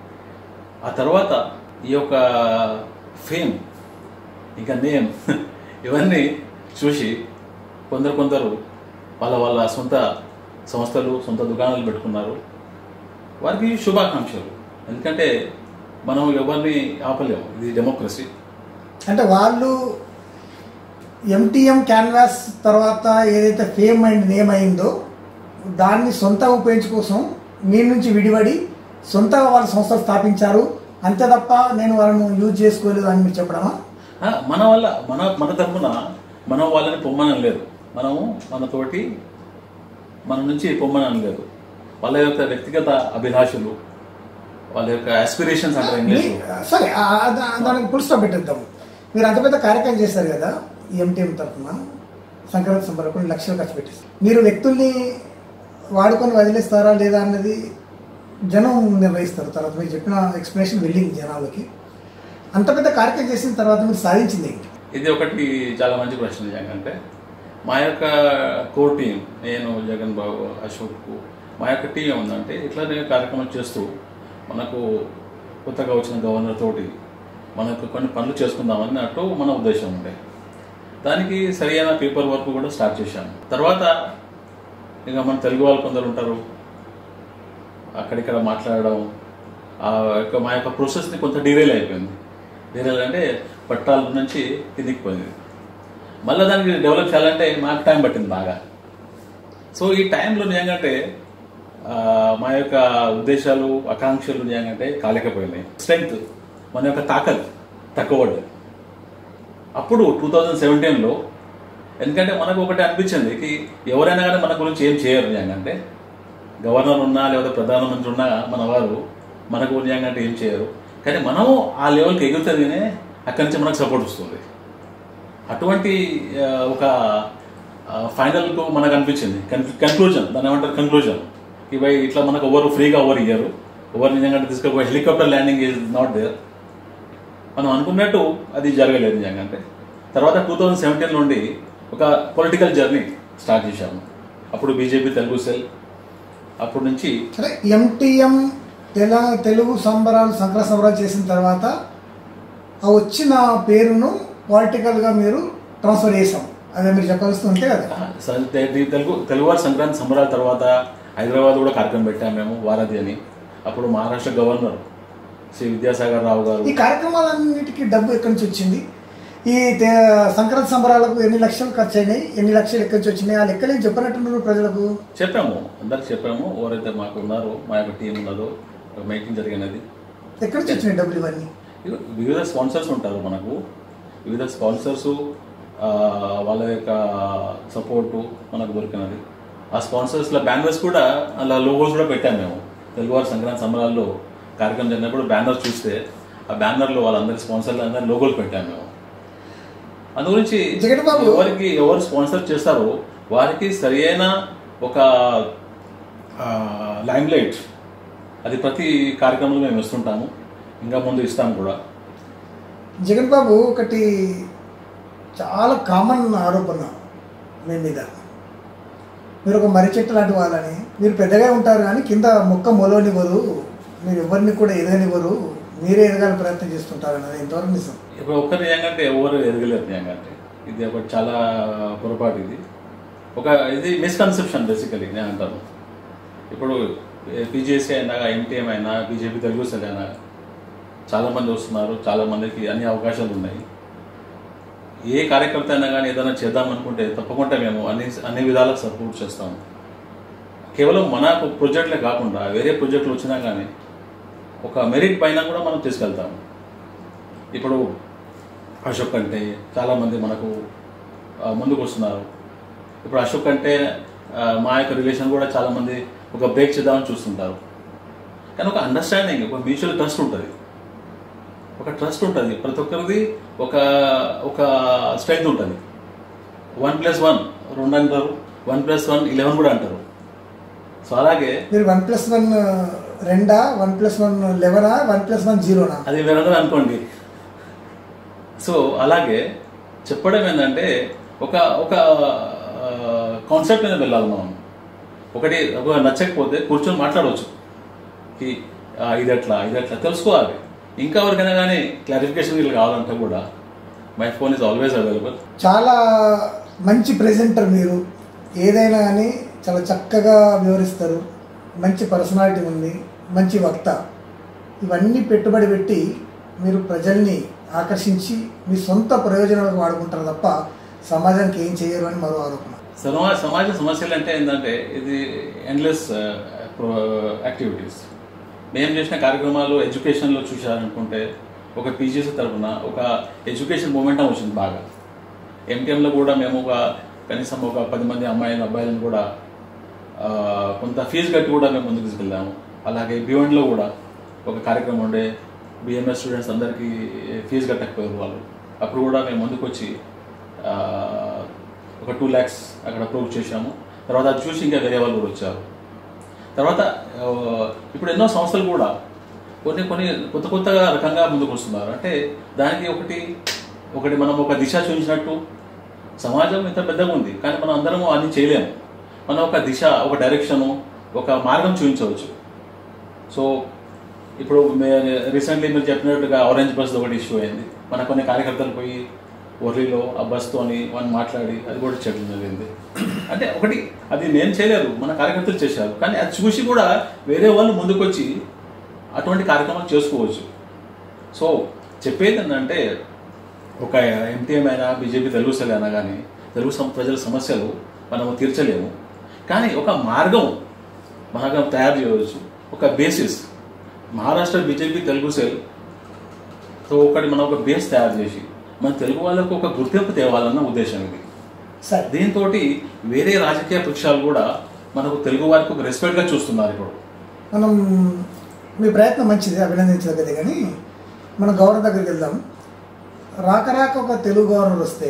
ఆ తర్వాత ఈ యొక్క ఫేమ్ ఇంకా నేమ్ ఇవన్నీ చూసి కొందరు కొందరు వాళ్ళ వాళ్ళ సొంత సంస్థలు సొంత దుకాణాలు పెట్టుకున్నారు వారికి శుభాకాంక్షలు ఎందుకంటే మనం ఎవరిని ఆపలేము ఇది డెమోక్రసీ అంటే వాళ్ళు ఎంటీఎం క్యాన్వాస్ తర్వాత ఏదైతే ఫేమ్ అండ్ నేమ్ అయిందో దాన్ని సొంత ఉపయోగించుకోసం మీ నుంచి విడిపడి సొంతగా వాళ్ళ సంస్థలు స్థాపించారు అంతే తప్ప నేను వాళ్ళను యూజ్ చేసుకోలేదు అని మీరు చెప్పడమా ఆ, మన వల్ల మన మన తరఫున మనం వాళ్ళని పొమ్మనం లేదు మనము మనతోటి మన నుంచి పొమ్మనం లేదు వాళ్ళ యొక్క వ్యక్తిగత అభిలాషలు వాళ్ళ యొక్క ఆస్పిరేషన్స్ అంటారు ఇంగ్లీష్ మీ- సరే ఆ- ఆ- దా- దానికి పుల్ స్టాప్ పెట్టేద్దాం మీరు అంత పెద్ద కార్యక్రమం చేశారు కదా ఈ ఎంటీఎం తరఫున సంక్రాంతి సంబరం కొన్ని లక్షలు ఖర్చు పెట్టేసి మీరు వ్యక్తుల్ని వాడుకొని వదిలేస్తారా లేదా అన్నది జనం నిర్ణయిస్తారు తర్వాత మీరు చెప్పిన ఎక్స్ప్లెనేషన్ వెళ్ళింది జనాలకి అంత పెద్ద కార్యక్రమం చేసిన తర్వాత మీరు సాధించింది ఏంటి ఇది ఒకటి చాలా మంచి ప్రశ్న నిజంగా మా యొక్క కోర్ టీం నేను జగన్ బాబు అశోక్ మా యొక్క టీం ఏముందంటే ఇట్లానే కార్యక్రమం చేస్తూ మనకు కొత్తగా వచ్చిన గవర్నర్ తోటి మనకు కొన్ని పనులు చేసుకుందామని అటు మన ఉద్దేశం ఉండే దానికి సరైన పేపర్ వర్క్ కూడా స్టార్ట్ చేశాము తర్వాత ఇక మన తెలుగు వాళ్ళు కొందరు ఉంటారు అక్కడిక్కడ మాట్లాడడం ఆ యొక్క మా యొక్క ప్రాసెస్ని కొంత డీరైల్ అయిపోయింది డీరైల్ అంటే పట్టాల నుంచి కిందికి పోయింది మళ్ళీ దానికి డెవలప్ చేయాలంటే మాకు టైం పట్టింది బాగా సో ఈ టైంలో ఏంటంటే మా యొక్క ఉద్దేశాలు ఆకాంక్షలు ఏంటంటే కాలేకపోయినాయి స్ట్రెంగ్త్ మన యొక్క తాకత్ తక్కువ పడ్డది అప్పుడు టూ థౌజండ్ సెవెంటీన్లో ఎందుకంటే మనకు ఒకటి అనిపించింది కి ఎవరైనా కానీ మన గురించి ఏం చేయరు ఏంటంటే గవర్నర్ ఉన్నా లేదా ప్రధానమంత్రి ఉన్నా మన వారు మనకు ఏంటంటే ఏం చేయరు కానీ మనము ఆ లెవెల్కి ఎగురుతుందినే అక్కడి నుంచి మనకు సపోర్ట్ వస్తుంది అటువంటి ఆ, ఒక ఫైనల్కు మనకు అనిపించింది కన్క్లూజన్ దాని ఏమంటారు కన్క్లూజన్ ఇవి ఇట్లా మనకు ఎవరు ఫ్రీగా ఎవరు ఇయ్యరు ఎవరు నిజంగా తీసుకుపోయి helicopter landing is not there మనం అనుకున్నట్టు అది జరగలేదు నిజంగా అంటే తర్వాత టూ థౌజండ్ సెవెంటీన్ నుండి ఒక పొలిటికల్ జర్నీ స్టార్ట్ చేశాము అప్పుడు బీజేపీ తెలుగు సెల్ అప్పటి నుంచి సరే ఎంటీఎం తెల తెలుగు సంబరాలు సంక్రాంతి సంబరాలు చేసిన తర్వాత ఆ వచ్చిన పేరును పొలిటికల్గా మీరు ట్రాన్స్ఫర్ చేసాం అదే మీరు చెప్పాల్సి ఉంటే కదా స- తె- తె- తెలుగు తెలుగువారి సంక్రాంతి సంబరాల తర్వాత హైదరాబాద్ కూడా కార్యక్రమం పెట్టాము మేము వారధి అని అప్పుడు మహారాష్ట్ర గవర్నర్ శ్రీ విద్యాసాగర్ రావు గారు ఈ కార్యక్రమాలన్నిటికీ డబ్బు ఎక్కడి నుంచి వచ్చింది ఈ తే- సంక్రాంతి సంబరాలకు ఎన్ని లక్షలు ఖర్చు అయినాయి ఎన్ని లక్షలు ఎక్కడి నుంచి వచ్చినాయి ఆ లెక్కలు ఏం చెప్పినట్టున్నారు ప్రజలకు చెప్పాము అందరికి చెప్పాము ఎవరైతే మాకు ఉన్నారో మా యొక్క టీం ఉన్నదో మేకింగ్ జరిగినది ఎక్కడి నుంచి వచ్చినాయి డబ్బులు ఇవన్నీ ఇవి వివిధ స్పాన్సర్స్ ఉంటారు మనకు వివిధ స్పాన్సర్స్ వాళ్ళ యొక్క సపోర్టు మనకు దొరికినది ఆ స్పాన్సర్స్ల బ్యానర్స్ కూడా అలా లోగోస్ కూడా పెట్టాము మేము తెలుగువారి సంక్రాంతి సంబరాల్లో కార్యక్రమం జరిగినప్పుడు బ్యానర్ చూస్తే ఆ బ్యానర్లో వాళ్ళందరి స్పాన్సర్లు అందరి లోగోలు పెట్టాము మేము అందు గురించి జగన్ బాబు. ఎవరికి ఎవరు స్పాన్సర్ చేస్తారో వారికి సరియైన ఒక లైమ్ లైట్ అది ప్రతి కార్యక్రమంలో మేము ఇస్తుంటాము ఇంకా ముందు ఇస్తాము కూడా జగన్ బాబు ఒకటి చాలా కామన్ ఆరోపణ మీ మీద మీరు ఒక మర్రి చెట్టు లాంటి వాళ్ళని మీరు పెద్దగా ఉంటారు కానీ కింద మొక్క మొలవనివ్వరు మీరు ఎవరిని కూడా ఎదగనివ్వరు మీరే ఎదగాలని ప్రయత్నం చేస్తుంటారు అన్నది ఎంతవరకు నిజం ఇప్పుడు ఒక్కరు నిజంగా ఎవరు ఎదగలేరు నిజంగా ఇది ఒకటి చాలా పొరపాటు ఇది ఒక ఇది మిస్కన్సెప్షన్ బేసికలీ నేను అంటాను ఇప్పుడు పీజేసీ అయినా ఎంటీఎం అయినా బీజేపీ తెలుగు సెల్ అయినా చాలామంది వస్తున్నారు చాలామందికి అన్ని అవకాశాలు ఉన్నాయి ఏ కార్యకర్త అయినా కానీ ఏదైనా చేద్దాం అనుకుంటే తప్పకుండా మేము అన్ని అన్ని విధాలకు సపోర్ట్ చేస్తాము కేవలం మన ప్రాజెక్టులే కాకుండా వేరే ప్రాజెక్టులు వచ్చినా కానీ ఒక మెరిట్ పైన కూడా మనం తీసుకెళ్తాము ఇప్పుడు అశోక్ అంటే చాలామంది మనకు ఆ, ముందుకు వస్తున్నారు ఇప్పుడు అశోక్ అంటే ఆ, మా యొక్క రిలేషన్ కూడా చాలామంది ఒక బ్రేక్ చేద్దామని చూస్తుంటారు కానీ ఒక అండర్స్టాండింగ్ ఒక మ్యూచువల్ ట్రస్ట్ ఉంటుంది ఒక ట్రస్ట్ ఉంటుంది ప్రతి ఒక్కరిది ఒక ఒక స్ట్రెంగ్త్ ఉంటుంది వన్ ప్లస్ వన్ రెండు అంటారు వన్ ప్లస్ వన్ ఇలెవెన్ కూడా అంటారు సో అలాగే మీరు వన్ ప్లస్ వన్ రెండా వన్ ప్లస్ వన్ లెవెనా వన్ ప్లస్ వన్ జీరోనా అది వేరొకరు అనుకోండి సో అలాగే చెప్పడం ఏంటంటే ఒక ఒక కాన్సెప్ట్ మీద వెళ్ళాలి మనం ఒకటి ఒక నచ్చకపోతే కూర్చొని మాట్లాడవచ్చు కి ఆ, ఇది ఎట్లా ఇది ఎట్లా తెలుసుకోవాలి ఇంకా ఎవరికైనా కానీ క్లారిఫికేషన్ వీళ్ళు కావాలంటే కూడా my phone is always available చాలా మంచి ప్రెజెంటర్ మీరు ఏదైనా కానీ చాలా చక్కగా వివరిస్తారు మంచి పర్సనాలిటీ ఉంది మంచి వక్త ఇవన్నీ పెట్టుబడి పెట్టి మీరు ప్రజల్ని ఆకర్షించి మీ సొంత ప్రయోజనాలకు వాడుకుంటారు తప్ప సమాజానికి ఏం చేయరు అని మరో ఆరోపణ సమాజ సమాజ సమస్యలు అంటే ఏంటంటే ఇది ఎండ్లెస్ యాక్టివిటీస్ మేము చేసిన కార్యక్రమాలు ఎడ్యుకేషన్లో చూశారనుకుంటే ఒక పీజీసీ తరఫున ఒక ఎడ్యుకేషన్ మూమెంటం వచ్చింది బాగా ఎంటీఎంలో కూడా మేము ఒక కనీసం ఒక పది మంది అమ్మాయిలు అబ్బాయిలను కూడా ఆ, కొంత ఫీజు కట్టి కూడా మేము ముందుకు తీసుకెళ్ళాము అలాగే బివండ్లో కూడా ఒక కార్యక్రమం ఉండే బిఎంఎస్ స్టూడెంట్స్ అందరికీ ఫీజు కట్టకపోయారు వాళ్ళు అప్పుడు కూడా మేము ముందుకు వచ్చి ఆ, ఒక టూ ల్యాక్స్ అక్కడ అప్రూవ్ చేశాము తర్వాత అది చూసి ఇంకా వేరే వాళ్ళు కూడా వచ్చారు తర్వాత ఆ, ఇప్పుడు ఎన్నో సంస్థలు కూడా కొన్ని కొన్ని కొత్త కొత్తగా రకంగా ముందుకు వస్తున్నారు అంటే దానికి ఒకటి ఒకటి మనం ఒక దిశ చూపించినట్టు సమాజం ఇంత పెద్దగా ఉంది కానీ మనం అందరం అన్ని చేయలేము మనం ఒక దిశ ఒక డైరెక్షను ఒక మార్గం చూపించవచ్చు సో ఇప్పుడు రీసెంట్లీ మీరు చెప్పినట్టుగా ఆరెంజ్ బస్ ఒకటి ఇష్యూ అయింది మన కొన్ని కార్యకర్తలు పోయి ఒర్రీలో ఆ బస్తోని వాళ్ళు మాట్లాడి అది కూడా చేయడం జరిగింది అంటే ఒకటి అది నేను చేయలేదు మన కార్యకర్తలు చేశారు కానీ అది చూసి కూడా వేరే వాళ్ళు ముందుకొచ్చి అటువంటి కార్యక్రమాలు చేసుకోవచ్చు సో చెప్పేది ఏంటంటే ఒక ఎంటీఎం అయినా బీజేపీ తెలుగు సెల్ అయినా కానీ తెలుగు సం- ప్రజల సమస్యలు మనము తీర్చలేము కానీ ఒక మార్గం మార్గం తయారు చేయవచ్చు ఒక basis Maharashtra BJP Telugu cell తో ఒకటి మనం ఒక బేస్ తయారు చేసి మన తెలుగు వాళ్ళకు ఒక గుర్తింపు తేవాలన్న ఉద్దేశం ఇది సరే దీంతో వేరే రాజకీయ పక్షాలు కూడా మనకు తెలుగు వారికి ఒక రెస్పెక్ట్గా చూస్తున్నారు ఇప్పుడు మనం మీ ప్రయత్నం మంచిది అభినందించదగ్గది కానీ మనం గవర్నర్ దగ్గరికి వెళ్దాం రాక రాక ఒక తెలుగు గవర్నర్ వస్తే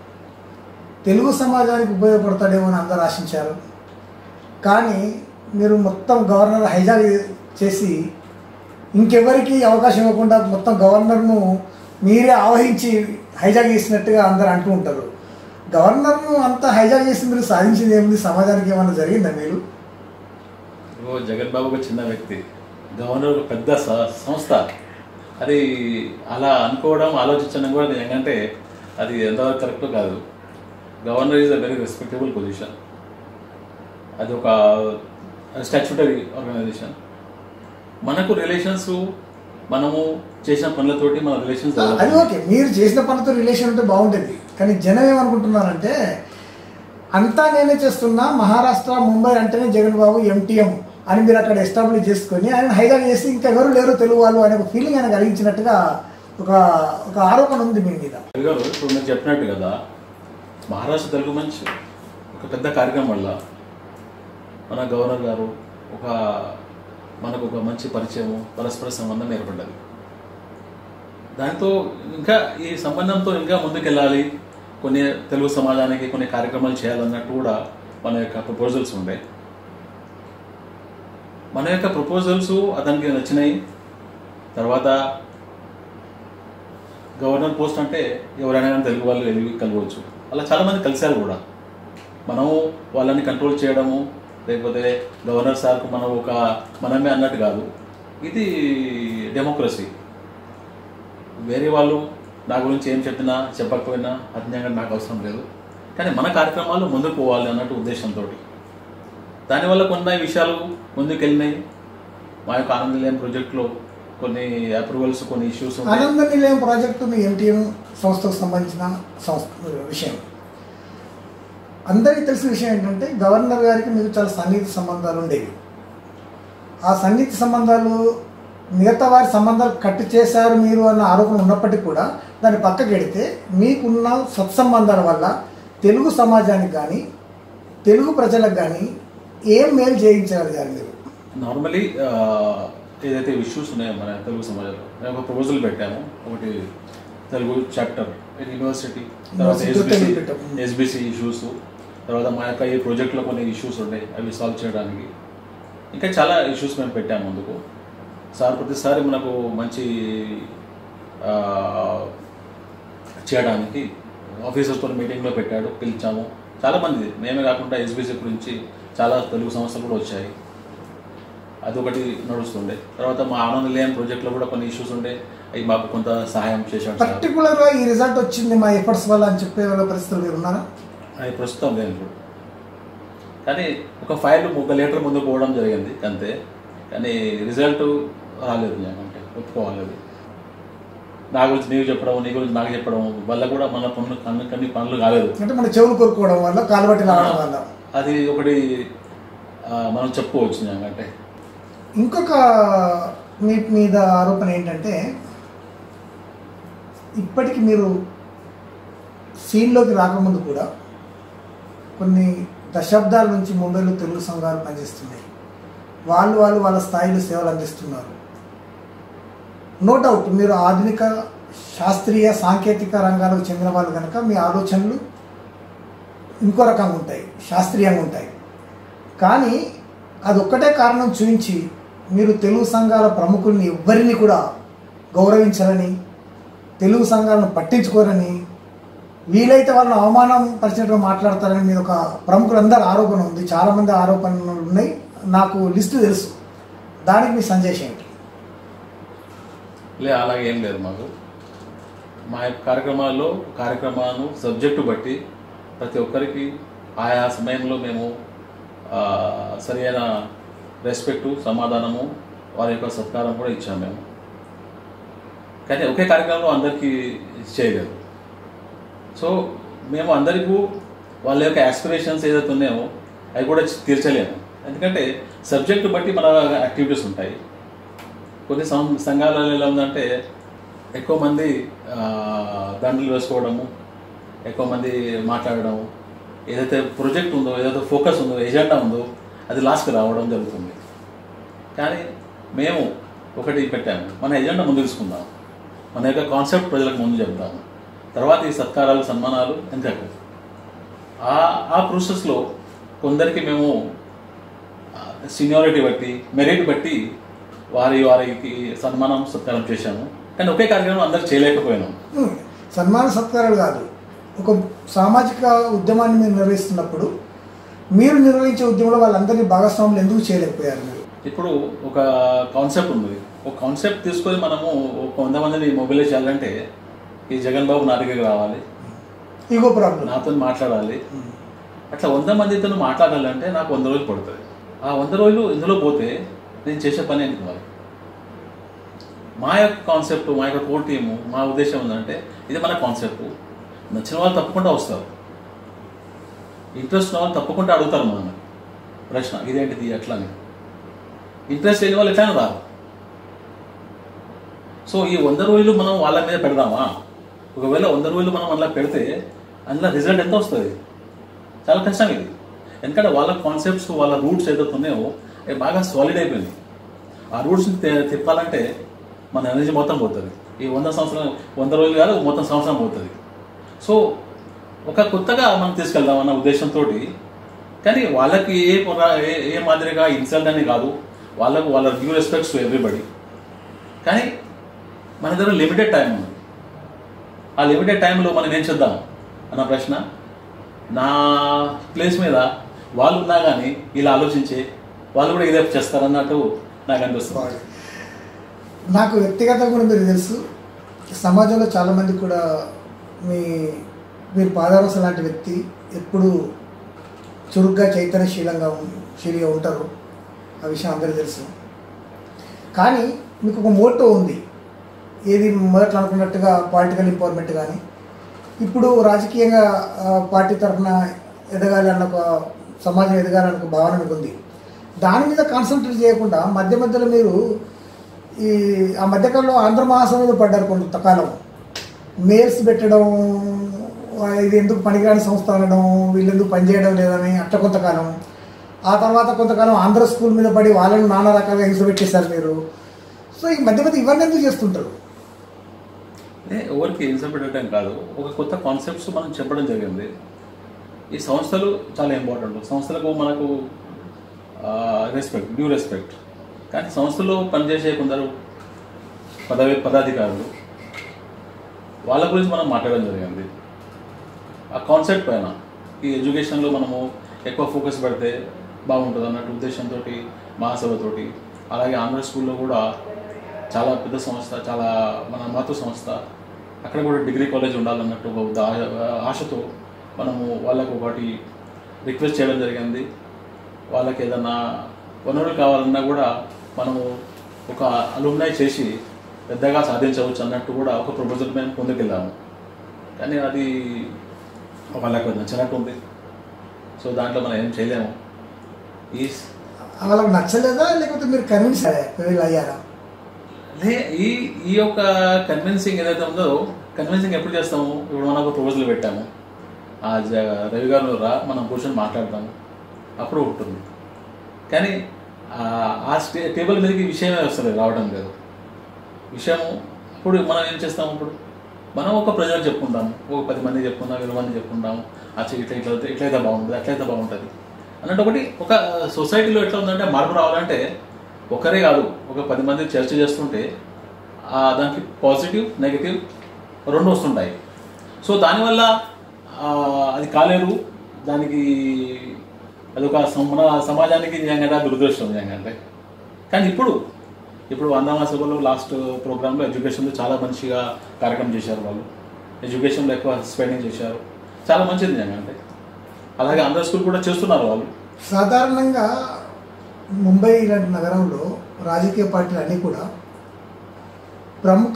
తెలుగు సమాజానికి ఉపయోగపడతాడేమో అని అందరూ ఆశించారు కానీ మీరు మొత్తం గవర్నర్ హైజాక్ చేసి ఇంకెవరికి అవకాశం ఇవ్వకుండా మొత్తం గవర్నర్ను మీరే ఆవహించి హైజాక్ చేసినట్టుగా అందరు అంటూ ఉంటారు గవర్నర్ను అంతా హైజాక్ చేసి మీరు సాధించింది ఏముంది సమాజానికి ఏమైనా జరిగిందా మీరు ఓ జగన్ బాబు ఒక చిన్న వ్యక్తి గవర్నర్ ఒక పెద్ద స- సంస్థ అది అలా అనుకోవడం ఆలోచించడం కూడా ఏంటంటే అది ఎంతవరకు కరెక్ట్ కాదు governor is a very respectable position అది ఒక స్టాచ్యుటరీ ఆర్గనైజేషన్ మనకు రిలేషన్స్ మనము చేసిన పనులతోటి మన రిలేషన్స్ అది ఓకే మీరు చేసిన పనితో రిలేషన్ ఉంటే బాగుంటుంది కానీ జనం ఏమనుకుంటున్నారంటే అంతా నేనే చేస్తున్నా మహారాష్ట్ర ముంబై అంటేనే జగన్ బాబు ఎంటీఎం అని మీరు అక్కడ ఎస్టాబ్లిష్ చేసుకొని ఆయన హైజాక్ చేసి ఇంకా ఎవరు లేరు తెలుగు వాళ్ళు అనే ఒక ఫీలింగ్ ఆయన కలిగించినట్టుగా ఒక ఒక ఆరోపణ ఉంది మీ మీద రవి గారు ఇప్పుడు మీరు చెప్పినట్టు కదా మహారాష్ట్ర తెలుగు మంచి ఒక పెద్ద కార్యక్రమం వల్ల మన గవర్నర్ గారు ఒక మనకు ఒక మంచి పరిచయము పరస్పర సంబంధం ఏర్పడ్డది దాంతో ఇంకా ఈ సంబంధంతో ఇంకా ముందుకెళ్ళాలి కొన్ని తెలుగు సమాజానికి కొన్ని కార్యక్రమాలు చేయాలన్నట్టు కూడా మన యొక్క ప్రపోజల్స్ ఉండే మన యొక్క ప్రపోజల్స్ అతనికి నచ్చినాయి తర్వాత గవర్నర్ పోస్ట్ అంటే ఎవరైనా కానీ తెలుగు వాళ్ళు వెళ్ళి కలవచ్చు అలా చాలామంది కలిశారు కూడా మనం వాళ్ళని కంట్రోల్ చేయడము లేకపోతే గవర్నర్ సార్కు మనం ఒక మనమే అన్నట్టు కాదు ఇది డెమోక్రసీ వేరే వాళ్ళు నా గురించి ఏం చెప్పినా చెప్పకపోయినా అజ్ఞంగా నాకు అవసరం లేదు కానీ మన కార్యక్రమాలు ముందుకు పోవాలి అన్నట్టు ఉద్దేశంతో దానివల్ల కొన్ని విషయాలు ముందుకు వెళ్ళినాయి మా యొక్క ఆనంద నిలయం ప్రాజెక్టులో కొన్ని అప్రూవల్స్ కొన్ని ఇష్యూస్ ఉన్నాయి ఆనంద నిలయం ప్రాజెక్టు మీ ఎంటీఎం సంస్థకు సంబంధించిన సంస్థ విషయం అందరికీ తెలిసిన విషయం ఏంటంటే గవర్నర్ గారికి మీకు చాలా సన్నిహిత సంబంధాలు ఉండేవి ఆ సన్నిహిత సంబంధాలు మిగతా వారి సంబంధాలు కట్టు చేశారు మీరు అన్న ఆరోపణ ఉన్నప్పటికీ కూడా దాన్ని పక్కకి పెడితే మీకున్న సత్సంబంధాల వల్ల తెలుగు సమాజానికి కానీ తెలుగు ప్రజలకు కానీ ఏం మేలు చేయించగలిగారు మీరు నార్మలీ ఏదైతే ఇష్యూస్ ఉన్నాయో మన తెలుగు సమాజంలో మేము ఒక ప్రపోజల్ పెట్టాము ఒకటి తెలుగు చాప్టర్ యూనివర్సిటీ తర్వాత University తెలుగు పెట్టాం. ఎస్బిసి ఇష్యూస్ తర్వాత మా యొక్క ఈ ప్రాజెక్ట్లో కొన్ని ఇష్యూస్ ఉన్నాయి అవి సాల్వ్ చేయడానికి ఇంకా చాలా ఇష్యూస్ మేము పెట్టాము ముందుకు సార్ ప్రతిసారి మనకు మంచి ఆ, చేయడానికి ఆఫీసర్స్తో మీటింగ్లో పెట్టాడు పిలిచాము చాలామంది మేమే కాకుండా ఎస్బీసీ గురించి చాలా తెలుగు సంస్థలు కూడా వచ్చాయి అదొకటి నడుస్తుండే తర్వాత మా ఆనంద నిలయం ప్రాజెక్ట్లో కూడా కొన్ని ఇష్యూస్ ఉండే అవి మాకు కొంత సహాయం చేశాడు సార్ పర్టికులర్గా ఈ రిజల్ట్ వచ్చింది మా ఎఫర్ట్స్ వల్ల అని చెప్పే వాళ్ళ పరిస్థితులు మీరు ఉన్నారా అది ప్రస్తుతం లేదు ఇప్పుడు కానీ ఒక ఫైల్ ఒక లీటర్ ముందు పోవడం జరిగింది అంతే కానీ రిజల్ట్ రాలేదు నేను అంటే ఒప్పుకోవాలి నా గురించి నీకు చెప్పడం నీ గురించి నాకు చెప్పడం వల్ల కూడా మన పనులు కన్ను కన్ని పనులు కాలేదు అంటే మన చెవులు కొరుకోవడం వల్ల కాలుబట్టి రావడం వల్ల అది ఒకటి ఆ, మనం చెప్పుకోవచ్చు నేను అంటే ఇంకొక మీ మీద ఆరోపణ ఏంటంటే ఇప్పటికి మీరు సీన్లోకి రాకముందు కూడా కొన్ని దశాబ్దాల నుంచి ముంబైలో తెలుగు సంఘాలు పనిచేస్తున్నాయి వాళ్ళు వాళ్ళు వాళ్ళ స్థాయిలో సేవలు అందిస్తున్నారు నో డౌట్ మీరు ఆధునిక శాస్త్రీయ సాంకేతిక రంగాలకు చెందిన వాళ్ళు కనుక మీ ఆలోచనలు ఇంకో రకంగా ఉంటాయి శాస్త్రీయంగా ఉంటాయి కానీ అది ఒక్కటే కారణం చూపించి మీరు తెలుగు సంఘాల ప్రముఖుల్ని ఎవ్వరిని కూడా గౌరవించాలని తెలుగు సంఘాలను పట్టించుకోరని వీలైతే వాళ్ళని అవమానం పరిచినట్టుగా మాట్లాడతారని మీద ఒక ప్రముఖులందరూ ఆరోపణ ఉంది చాలామంది ఆరోపణలు ఉన్నాయి నాకు లిస్టు తెలుసు దానికి మీ సందేశం ఏంటి లే అలాగే ఏం లేదు మాకు మా యొక్క కార్యక్రమాల్లో కార్యక్రమాలను సబ్జెక్టు బట్టి ప్రతి ఒక్కరికి ఆయా సమయంలో మేము ఆ, సరైన రెస్పెక్టు సమాధానము వారి యొక్క సత్కారం కూడా ఇచ్చాము మేము కానీ ఒకే కార్యక్రమంలో అందరికీ చేయలేదు సో మేము అందరికీ వాళ్ళ యొక్క ఆస్పిరేషన్స్ ఏదైతే ఉన్నాయో అవి కూడా తీర్చలేము ఎందుకంటే సబ్జెక్టు బట్టి మన యాక్టివిటీస్ ఉంటాయి కొన్ని సం సంఘాలలో ఎలా ఉందంటే ఎక్కువ మంది ఆ, దండలు వేసుకోవడము ఎక్కువ మంది మాట్లాడడం ఏదైతే ప్రాజెక్ట్ ఉందో ఏదైతే ఫోకస్ ఉందో ఎజెండా ఉందో అది లాస్ట్కి రావడం జరుగుతుంది కానీ మేము ఒకటి పెట్టాము మన ఎజెండా ముందు తీసుకుందాం మన యొక్క కాన్సెప్ట్ ప్రజలకు ముందు చెప్తాము తర్వాత ఈ సత్కారాలు సన్మానాలు ఎంతకు ఆ ఆ ప్రాసెస్లో కొందరికి మేము సీనియారిటీ బట్టి మెరిట్ బట్టి వారి వారికి సన్మానం సత్కారం చేశాము కానీ ఒకే కార్యక్రమం అందరికి చేయలేకపోయాను హ్మ్. సన్మాన సత్కారాలు కాదు ఒక సామాజిక ఉద్యమాన్ని మీరు నిర్వహిస్తున్నప్పుడు మీరు నిర్వహించే ఉద్యమంలో వాళ్ళందరినీ భాగస్వాములు ఎందుకు చేయలేకపోయారు మీరు ఇప్పుడు ఒక కాన్సెప్ట్ ఉంది ఒక కాన్సెప్ట్ తీసుకొని మనము ఒక వంద మందిని మొబిలైజ్ చేయాలంటే ఈ జగన్ బాబు నా దగ్గరికి రావాలి ఈగో ప్రాబ్లం నాతో మాట్లాడాలి అట్లా వంద మందితో మాట్లాడాలంటే నాకు వంద రోజులు పడుతుంది ఆ వంద రోజులు ఇందులో పోతే నేను చేసే పని ఏంటి మరి మా యొక్క కాన్సెప్ట్ మా యొక్క కోర్ టీము మా ఉద్దేశం ఏంటంటే ఇది మన కాన్సెప్ట్ నచ్చిన వాళ్ళు తప్పకుండా వస్తారు ఇంట్రెస్ట్ ఉన్న వాళ్ళు తప్పకుండా అడుగుతారు మనల్ని ప్రశ్న ఇదేంటిది ఎట్లా అని ఇంట్రెస్ట్ లేని వాళ్ళు ఎట్లయినా రారు సో ఈ వంద రోజులు మనం వాళ్ళ మీద పెడదామా ఒకవేళ వంద రోజులు మనం అలా పెడితే అందులో రిజల్ట్ ఎంత వస్తుంది చాలా కష్టం ఇది ఎందుకంటే వాళ్ళ కాన్సెప్ట్స్ వాళ్ళ రూట్స్ ఏదైతే ఉన్నాయో అవి బాగా సాలిడ్ అయిపోయింది ఆ రూట్స్ని తి- తిప్పాలంటే మన ఎనర్జీ మొత్తం పోతుంది ఈ వంద సంవత్సరం వంద రోజులు కాదు మొత్తం సంవత్సరం పోతుంది సో ఒక కొత్తగా మనం తీసుకెళ్దాం అన్న ఉద్దేశంతో కానీ వాళ్ళకి ఏ పొర- ఏ ఏ మాదిరిగా ఇన్సల్ట్ అని కాదు వాళ్ళకు వాళ్ళ డ్యూ రెస్పెక్ట్స్ టు ఎవ్రీబడి కానీ మన దగ్గర లిమిటెడ్ టైం ఉంది ఆ లిమిటెడ్ టైంలో మనం ఏం చేద్దాం అన్న ప్రశ్న నా ప్లేస్ మీద వాళ్ళు ఉన్నా కానీ ఇలా ఆలోచించి వాళ్ళు కూడా ఇదే చేస్తారన్నట్టు నాకు అనిపిస్తుంది నాకు వ్యక్తిగతంగా కూడా మీరు తెలుసు సమాజంలో చాలామంది కూడా మీ మీరు పాదరస లాంటి వ్యక్తి ఎప్పుడు చురుగ్గా చైతన్యశీలంగా ఉం- శీలిగా ఉంటారు ఆ విషయం అందరికీ తెలుసు కానీ మీకు ఒక మోటో ఉంది ఏది మొదట్లో అనుకున్నట్టుగా పొలిటికల్ ఎంపవర్మెంట్ కానీ ఇప్పుడు రాజకీయంగా ఆ, పార్టీ తరఫున ఎదగాలి అన్న ఒక సమాజం ఎదగాలన్న ఒక భావన మీకు ఉంది దాని మీద కాన్సన్ట్రేట్ చేయకుండా మధ్య మధ్యలో మీరు ఈ ఆ మధ్యకాలంలో ఆంధ్ర మహాసభలో పడ్డారు కొంతకాలం మెయిల్స్ పెట్టడం ఆ, ఇది ఎందుకు పనికిరాని సంస్థ అనడం వీళ్ళు ఎందుకు పనిచేయడం లేదని అట్లా కొంతకాలం ఆ తర్వాత కొంతకాలం ఆంధ్ర స్కూల్ మీద పడి వాళ్ళని నానా రకాలుగా హింస పెట్టేశారు మీరు సో ఈ మధ్య మధ్య ఇవన్నీ ఎందుకు చేస్తుంటారు ఏ, ఎవరికి హింస పెట్టడం కాదు ఒక కొత్త కాన్సెప్ట్స్ మనం చెప్పడం జరిగింది ఈ సంస్థలు చాలా ఇంపార్టెంట్ సంస్థలకు మనకు రెస్పెక్ట్ డ్యూ రెస్పెక్ట్ కానీ సంస్థలో పనిచేసే కొందరు పదవి పదాధికారులు వాళ్ళ గురించి మనం మాట్లాడడం జరిగింది ఆ కాన్సెప్ట్ పైన ఈ ఎడ్యుకేషన్లో మనము ఎక్కువ ఫోకస్ పెడితే బాగుంటుంది అన్నట్టు ఉద్దేశంతో మహాసభతోటి అలాగే ఆంధ్ర స్కూల్లో కూడా చాలా పెద్ద సంస్థ చాలా మన మాతృ సంస్థ అక్కడ కూడా డిగ్రీ కాలేజ్ ఉండాలన్నట్టు ఒక ఉద్ద- ఆ- ఆశతో మనము వాళ్ళకు ఒకటి రిక్వెస్ట్ చేయడం జరిగింది వాళ్ళకి ఏదన్నా వనరులు కావాలన్నా కూడా మనము ఒక అలుమ్నై చేసి పెద్దగా సాధించవచ్చు అన్నట్టు కూడా ఒక ప్రపోజల్ మేము ముందుకెళ్ళాము కానీ అది వాళ్ళకు నచ్చినట్టు ఉంది సో దాంట్లో మనం ఏం చేయలేము ఈ వాళ్ళకి నచ్చలేదా లేకపోతే మీరు కన్విన్స్ అయ్యారా లే ఈ ఈ యొక్క కన్విన్సింగ్ ఏదైతే ఉందో కన్విన్సింగ్ ఎప్పుడు చేస్తాము ఇప్పుడు మనం ఒక ప్రపోజల్ పెట్టాము ఆ జ- రవి గారు రా మనం కూర్చొని మాట్లాడతాము అప్పుడు ఉంటుంది కానీ ఆ- ఆ స్టే టేబుల్ మీదకి విషయమే వస్తలేదు రావడం లేదు విషయము ఇప్పుడు మనం ఏం చేస్తాము ఇప్పుడు మనం ఒక ప్రజలకు చెప్పుకుంటాము ఒక పది మంది చెప్పుకుందాం ఇరవై మంది చెప్పుకుంటాము అచ్చా ఇట్లా ఇట్లా అయితే- ఇట్లయితే బాగుంటుంది అట్లయితే బాగుంటుంది అన్నట్టు ఒకటి ఒక సొసైటీలో ఎట్లా ఉందంటే మార్పు రావాలంటే ఒకరే కాదు ఒక పది మంది చర్చ చేస్తుంటే ఆ దానికి పాజిటివ్ నెగిటివ్ రెండు వస్తుంటాయి సో దానివల్ల ఆ, అది కాలేదు దానికి అదొక సం- మన సమాజానికి నిజంగా దురదృష్టం నిజంగా అంటే కానీ ఇప్పుడు ఇప్పుడు వందమా సభలో లాస్ట్ ప్రోగ్రాంలో ఎడ్యుకేషన్లో చాలా మంచిగా కార్యక్రమం చేశారు వాళ్ళు ఎడ్యుకేషన్లో ఎక్కువ స్పెండింగ్ చేశారు చాలా మంచిది నిజంగా అంటే అలాగే ఆంధ్ర స్కూల్ కూడా చేస్తున్నారు వాళ్ళు సాధారణంగా ముంబై ఇలాంటి నగరంలో రాజకీయ పార్టీలు అన్నీ కూడా ప్రముఖ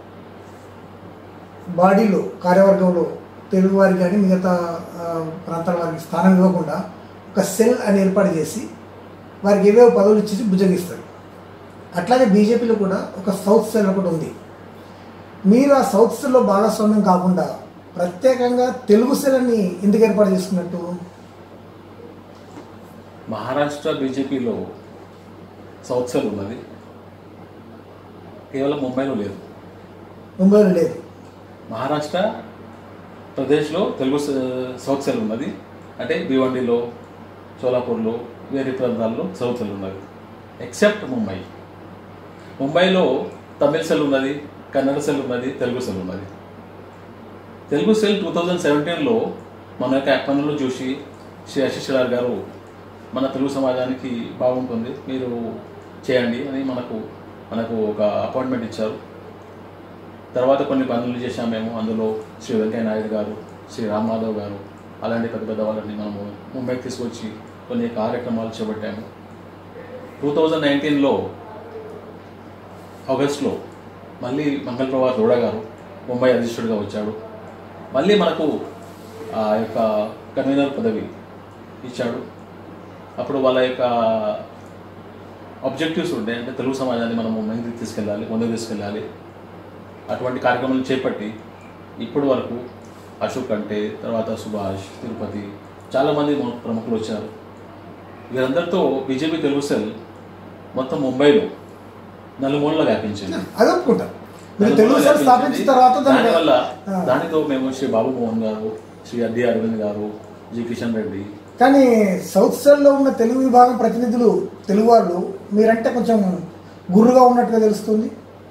బాడీలో కార్యవర్గంలో తెలుగు వారికి కానీ మిగతా ఆ, ప్రాంతాల వారికి స్థానం ఇవ్వకుండా ఒక సెల్ అని ఏర్పాటు చేసి వారికి ఏవేవో పదవులు ఇచ్చేసి భుజగిస్తారు అట్లాగే బీజేపీలో కూడా ఒక సౌత్ సెల్ ఒకటి ఉంది మీరు ఆ సౌత్ సెల్లో భాగస్వామ్యం కాకుండా ప్రత్యేకంగా తెలుగు సెల్ అని ఎందుకు ఏర్పాటు చేసుకున్నట్టు మహారాష్ట్ర బీజేపీలో సౌత్ సెల్ ఉన్నది కేవలం ముంబైలో లేదు ముంబైలో లేదు మహారాష్ట్ర ప్రదేశ్లో తెలుగు స- సౌత్ సెల్ ఉన్నది అంటే భివండిలో సోలాపూర్లో వేరే ప్రాంతాల్లో సౌత్ సెల్ ఉన్నది ఎక్సెప్ట్ ముంబై ముంబైలో తమిళ సెల్ ఉన్నది కన్నడ సెల్ ఉన్నది తెలుగు సెల్ ఉన్నది తెలుగు సెల్ టూ థౌజండ్ సెవెంటీన్లో మన యొక్క పనులు చూసి శ్రీ ఆశిష్ గారు మన తెలుగు సమాజానికి బాగుంటుంది మీరు చేయండి అని మనకు మనకు ఒక అపాయింట్మెంట్ ఇచ్చారు తర్వాత కొన్ని పనులు చేశాం మేము అందులో శ్రీ వెంకయ్య నాయుడు గారు శ్రీ రామ్ మాధవ్ గారు అలాంటి పెద్ద పెద్ద వాళ్ళని మనము ముంబైకి తీసుకొచ్చి కొన్ని కార్యక్రమాలు చేపట్టాము టూ థౌజండ్ నైన్టీన్లో ఆగస్ట్లో మళ్ళీ మంగళప్రభా రోడా గారు ముంబై అధ్యక్షుడిగా వచ్చాడు మళ్ళీ మనకు ఆ యొక్క కన్వీనర్ పదవి ఇచ్చాడు అప్పుడు వాళ్ళ యొక్క ఆబ్జెక్టివ్స్ ఉంటాయి అంటే తెలుగు సమాజాన్ని మనం ముందుకు తీసుకెళ్ళాలి ముందుకు తీసుకెళ్ళాలి అటువంటి కార్యక్రమాలు చేపట్టి ఇప్పటి వరకు అశోక్ అంటే తర్వాత సుభాష్ తిరుపతి చాలామంది మన ప్రముఖులు వచ్చారు వీరందరితో బీజేపీ తెలుగు సెల్ మొత్తం ముంబైలో నలుమూలలో వ్యాపించింది అది ఒప్పుకుంటా మీరు తెలుగు సెల్ స్థాపించిన తర్వాత దాన్ని దానివల్ల ఆ. దానితో మేము శ్రీ బాబు మోహన్ గారు శ్రీ అడ్డి అరవింద్ గారు జి కిషన్ రెడ్డి కానీ సౌత్ సెల్లో ఉన్న తెలుగు విభాగం ప్రతినిధులు తెలుగు వాళ్ళు మీరంటే కొంచెం గుర్రుగా ఉన్నట్టుగా తెలుస్తుంది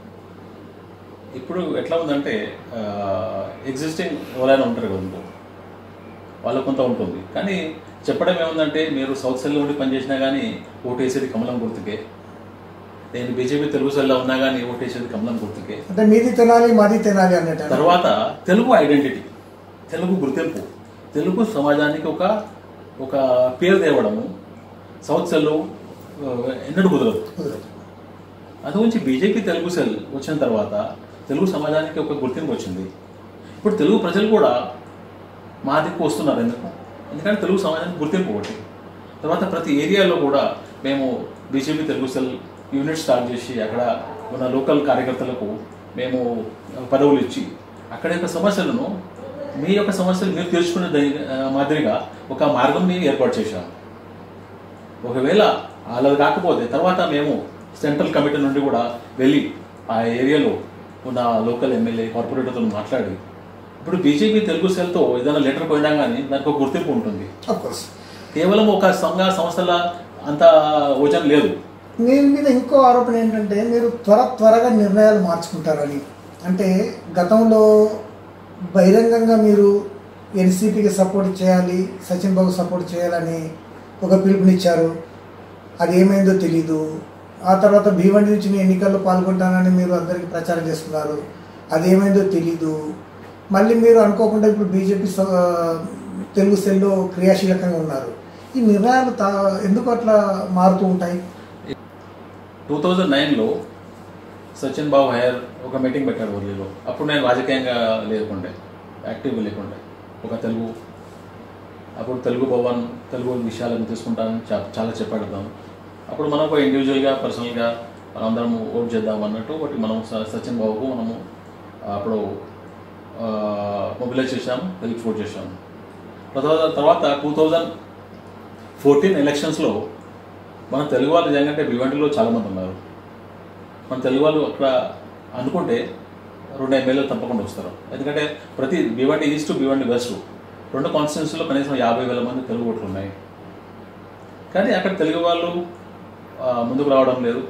ఇప్పుడు ఎట్లా ఉందంటే ఎగ్జిస్టింగ్ ఎవరైనా ఉంటారు కదా ఇంట్లో వాళ్ళకు కొంత ఉంటుంది కానీ చెప్పడం ఏముందంటే మీరు సౌత్ సెల్లో ఉండి పనిచేసినా కానీ ఓటేసేది కమలం గుర్తుకే నేను బీజేపీ తెలుగు సెల్లో ఉన్నా కానీ ఓటేసేది కమలం గుర్తుకే అంటే మీది తినాలి మాది తినాలి అన్నట్టు తర్వాత తెలుగు ఐడెంటిటీ తెలుగు గుర్తింపు తెలుగు సమాజానికి ఒక ఒక పేరు తేవడము సౌత్ సెల్లో ఆ, ఎన్నడూ కుదరదు కుదరదు. అది గురించి బీజేపీ తెలుగు సెల్ వచ్చిన తర్వాత తెలుగు సమాజానికి ఒక గుర్తింపు వచ్చింది ఇప్పుడు తెలుగు ప్రజలు కూడా మా దిక్కు వస్తున్నారు ఎందుకు ఎందుకంటే తెలుగు సమాజానికి గుర్తింపు ఒకటి తర్వాత ప్రతి ఏరియాలో కూడా మేము BJP Telugu cell unit start చేసి అక్కడ ఉన్న లోకల్ కార్యకర్తలకు మేము పదవులు ఇచ్చి అక్కడ యొక్క సమస్యలను మీ యొక్క సమస్యలు మీరు తీర్చుకునే ధై- ఆ, మాదిరిగా ఒక మార్గంని ఏర్పాటు చేశాము ఒకవేళ వాళ్ళది కాకపోతే తర్వాత మేము సెంట్రల్ కమిటీ నుండి కూడా వెళ్ళి ఆ ఏరియాలో ఉన్న లోకల్ ఎమ్మెల్యే కార్పొరేటర్తో మాట్లాడి ఇప్పుడు బీజేపీ తెలుగు సెల్తో ఏదైనా లెటర్ పోయినా కానీ దానికి ఒక గుర్తింపు ఉంటుంది ఆఫ్ కోర్స్ కేవలం ఒక సంఘ సంస్థల అంత ఓజన్ లేదు మీ మీద ఇంకో ఆరోపణ ఏంటంటే మీరు త్వర త్వరగా నిర్ణయాలు మార్చుకుంటారని అంటే గతంలో బహిరంగంగా మీరు ఎన్సీపీకి సపోర్ట్ చేయాలి సచిన్ బాబు సపోర్ట్ చేయాలని ఒక పిలుపునిచ్చారు అది ఏమైందో తెలీదు ఆ తర్వాత భీవండి నుంచి నేను ఎన్నికల్లో పాల్గొంటానని మీరు అందరికీ ప్రచారం చేస్తున్నారు అది ఏమైందో తెలీదు మళ్ళీ మీరు అనుకోకుండా ఇప్పుడు బీజేపీ తెలుగు సెల్లో క్రియాశీలకంగా ఉన్నారు ఈ నిర్ణయాలు తా ఎందుకు అట్లా మారుతూ ఉంటాయి టూ థౌజండ్ నైన్లో సచిన్ బాబు హయర్ ఒక మీటింగ్ పెట్టాడు ఊర్లీలో అప్పుడు నేను రాజకీయంగా లేకుండే యాక్టివ్గా లేకుండే ఒక తెలుగు అప్పుడు తెలుగు భవన్ తెలుగు విషయాలను తీసుకుంటానని చా- చాలా చెప్పాడు తను అప్పుడు మనం ఒక ఇండివిజువల్గా పర్సనల్గా మనందరం ఓట్ చేద్దాం అన్నట్టు ఒకటి మనం స- సచిన్ బాబుకు మనము అప్పుడు మొబిలైజ్ చేశాము హెల్ప్ ఓట్ చేశాము తర్వాత తర్వాత టూ థౌజండ్ ఫోర్టీన్ ఎలక్షన్స్లో మన తెలుగు వాళ్ళు నిజంగా భివండిలో చాలామంది ఉన్నారు మన తెలుగు వాళ్ళు అక్కడ అనుకుంటే రెండు ఎమ్మెల్యేలు తప్పకుండా వస్తారు ఎందుకంటే ప్రతి భివండి ఈస్ట్ భివండి వెస్ట్ రెండు కాన్స్టిట్యూన్సీలో కనీసం యాభై వేల మంది తెలుగు ఓట్లు ఉన్నాయి కానీ అక్కడ తెలుగు వాళ్ళు ఆ, ముందుకు రావడం లేదు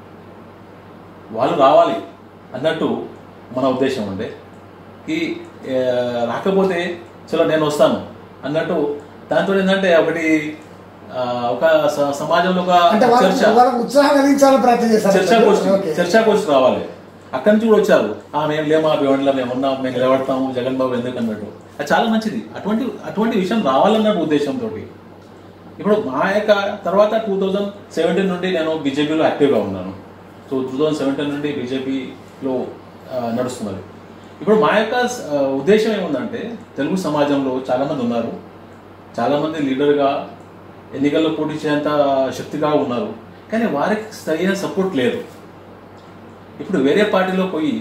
వాళ్ళు రావాలి అన్నట్టు మన ఉద్దేశం ఉండే ఈ ఆ, రాకపోతే చలో నేను వస్తాను అన్నట్టు దాంతో ఏంటంటే ఒకటి ఆ, ఒక స- సమాజంలో ఒక అంటే చర్చ వాళ్ళకి వాళ్ళకి ఉత్సాహం కలిగించాలని ప్రయత్నం చర్చాగోష్ఠి చేస్తారు ఓకే. చర్చాగోష్ఠి రావాలి అక్కడి నుంచి కూడా వచ్చారు ఆ మేము లేమా భివండిలో మేము ఉన్నాం మేము నిలబడతాము జగన్ బాబు ఎందుకు అన్నట్టు అది చాలా మంచిది అటువంటి అటువంటి విషయం రావాలన్నట్టు ఉద్దేశంతో ఇప్పుడు మా యొక్క తర్వాత టూ థౌజండ్ సెవెంటీన్ నుండి నేను బీజేపీలో యాక్టివ్గా ఉన్నాను సో టూ థౌజండ్ సెవెంటీన్ నుండి బీజేపీలో నడుస్తున్నది ఇప్పుడు మా యొక్క ఆ, ఉద్దేశం ఏముందంటే తెలుగు సమాజంలో చాలామంది ఉన్నారు చాలామంది లీడర్గా ఎన్నికల్లో పోటీ చేయంత శక్తిగా ఉన్నారు కానీ వారికి సరైన సపోర్ట్ లేదు ఇప్పుడు వేరే పార్టీలో పోయి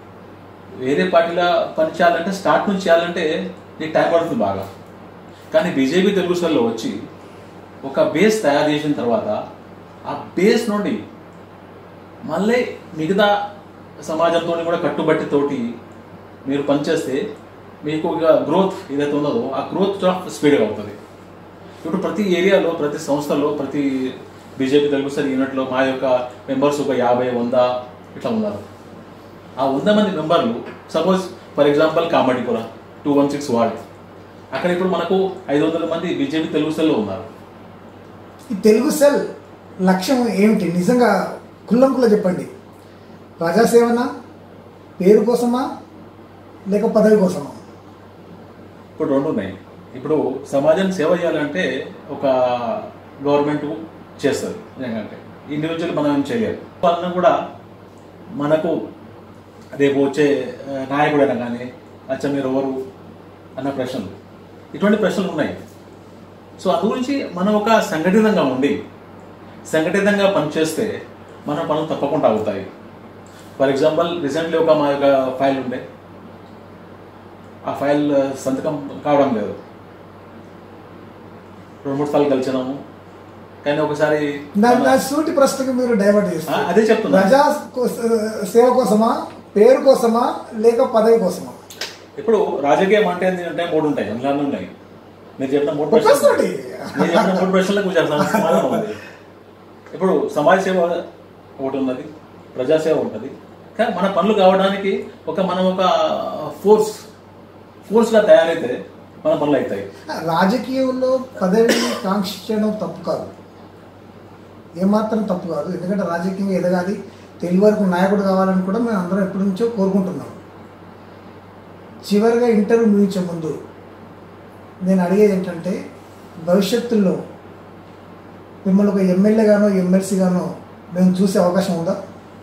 వేరే పార్టీలో పని చేయాలంటే స్టార్ట్ నుంచి చేయాలంటే నీకు టైం పడుతుంది బాగా కానీ బీజేపీ తెలుగు సెల్లో వచ్చి ఒక బేస్ తయారు చేసిన తర్వాత ఆ బేస్ నుండి మళ్ళీ మిగతా సమాజంతో కూడా కట్టుబట్టితోటి మీరు పనిచేస్తే మీకు ఇక గ్రోత్ ఏదైతే ఉన్నదో ఆ గ్రోత్ స్పీడ్గా అవుతుంది ఇప్పుడు ప్రతి ఏరియాలో ప్రతి సంస్థలో ప్రతి బీజేపీ తెలుగు సార్ యూనిట్లో మా యొక్క మెంబర్స్ ఒక యాభై వంద ఇట్లా ఉన్నారు ఆ వంద మంది మెంబర్లు suppose for example Kamathipura two one six ward అక్కడ ఇప్పుడు మనకు ఐదు వందల మంది బీజేపీ తెలుగు సెల్లో ఉన్నారు ఈ తెలుగు సెల్ లక్ష్యం ఏమిటి నిజంగా కుల్లంకులో చెప్పండి ప్రజాసేవనా పేరు కోసమా లేక పదవి కోసమా ఇప్పుడు రెండు ఉన్నాయి ఇప్పుడు సమాజం సేవ చేయాలంటే ఒక గవర్నమెంట్ చేస్తుంది ఎందుకంటే ఇండివిజువల్ మనం ఏం చేయలేదు వాళ్ళని కూడా మనకు రేపు వచ్చే ఆ, నాయకుడైనా కానీ అచ్చా మీరు ఎవరు అన్న ప్రశ్నలు ఇటువంటి ప్రశ్నలు ఉన్నాయి సో అందు గురించి మనం ఒక సంఘటితంగా ఉండి సంఘటితంగా పనిచేస్తే మన పనులు తప్పకుండా అవుతాయి ఫర్ ఎగ్జాంపుల్ రీసెంట్లీ ఒక మా యొక్క ఫైల్ ఉండే ఆ ఫైల్ సంతకం కావడం లేదు రెండు మూడు సార్లు కలిసినాము కానీ ఒకసారి నా మన- నా సూటి ప్రశ్నకు మీరు డైవర్ట్ ఆ, చేస్తారు అదే చెప్తున్నా ప్రజా కోస- సేవ కోసమా పేరు కోసమా లేక పదవి కోసమా ఇప్పుడు రాజకీయం అంటే ఏంటి అంటే మూడు ఉంటాయి అందులో అన్నీ ఉన్నాయి మీరు చెప్పిన మూడు ఒక ప్రశ్నలు ప్రశ్నటి. మీరు చెప్పిన మూడు ప్రశ్నలకు కొంచెం సమ- సమాధానం ఉంది ఇప్పుడు సమాజ సేవ ఒకటి ఉన్నది ప్రజాసేవ ఉంటుంది కానీ మన పనులు కావడానికి ఒక మనం ఒక ఫోర్స్ ఫోర్స్గా తయారైతే మన పనులు అవుతాయి రాజకీయంలో పదవిని కాంక్షించడం తప్పు కాదు ఏమాత్రం తప్పు కాదు ఎందుకంటే రాజకీయంగా ఎదగాలి తెలుగు వరకు నాయకుడు కావాలని కూడా మేము అందరం ఎప్పటి నుంచో కోరుకుంటున్నాం చివరిగా ఇంటర్వ్యూ ముగించే ముందు నేను అడిగేది ఏంటంటే భవిష్యత్తులో మిమ్మల్ని ఒక ఎమ్మెల్యేగానో ఎమ్మెల్సీగానో మేము చూసే అవకాశం ఉందా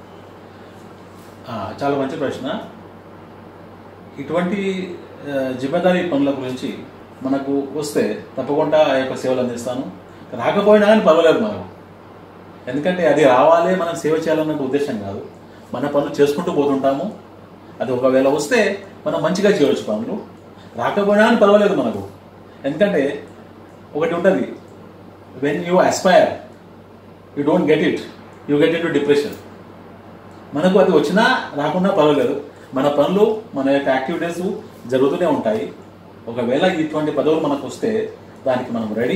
ఆ, చాలా మంచి ప్రశ్న ఇటువంటి ఆ, జిమ్మేదారీ పనుల గురించి మనకు వస్తే తప్పకుండా ఆ యొక్క సేవలు అందిస్తాను రాకపోయినా కానీ పర్వాలేదు మనకు ఎందుకంటే అది రావాలి మనం సేవ చేయాలన్న ఉద్దేశం కాదు మన పనులు చేసుకుంటూ పోతుంటాము అది ఒకవేళ వస్తే మనం మంచిగా చేయవచ్చు పనులు రాకపోయినా కానీ పర్వాలేదు మనకు ఎందుకంటే ఒకటి ఉంటుంది when you aspire you don't get it you get it to depression మనకు అది వచ్చినా రాకుండా పర్వాలేదు మన పనులు మన యొక్క యాక్టివిటీస్ జరుగుతూనే ఉంటాయి ఒకవేళ ఇటువంటి పదవులు మనకు వస్తే దానికి మనం రెడీ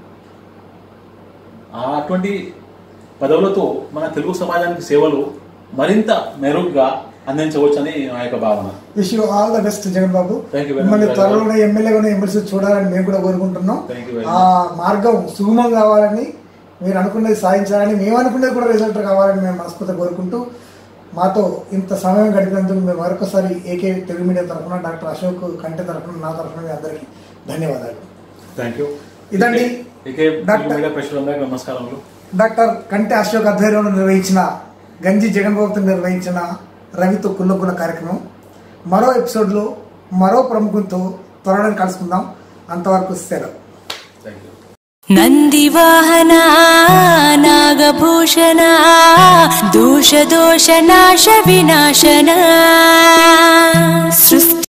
ఆ అటువంటి పదవులతో మన తెలుగు సమాజానికి సేవలు మరింత మెరుగ్గా అందించవచ్చని నా యొక్క భావన wish you all the best Jagan Babu Thank you very మిమ్మల్ని much. త్వరలోనే ఎమ్మెల్యేగానే ఎమ్మెల్సీ చూడాలని మేము కూడా కోరుకుంటున్నాం Thank you very ఆ మార్గం సుగమం కావాలని మీరు అనుకున్నది సాధించాలని మేము అనుకున్నది కూడా రిజల్ట్ కావాలని మేము మనస్ఫూర్తిగా కోరుకుంటూ మాతో ఇంత సమయం గడిపినందుకు మేము మరొకసారి ఏకే తెలుగు మీడియా తరఫున డాక్టర్ అశోక్ కంటే తరఫున నా తరఫున మీ అందరికీ ధన్యవాదాలు థ్యాంక్ యూ ఇదండి ఇకే డాక్టర్- మీడియా ప్రేక్షకులందరికీ నమస్కారములు డాక్టర్ కంటే అశోక్ ఆధ్వర్యంలో నిర్వహించిన గంజి జగన్ బాబుతో నిర్వహించిన రవితో కుల్లకుల కార్యక్రమం మరో ఎపిసోడ్లో మరో ప్రముఖంతో త్వరలో కలుసుకుందాం అంతవరకు సెలవు థ్యాంక్ యూ नन्दिवाहना नागभूषणा दोषदोषनाशविनाशना सृष्टि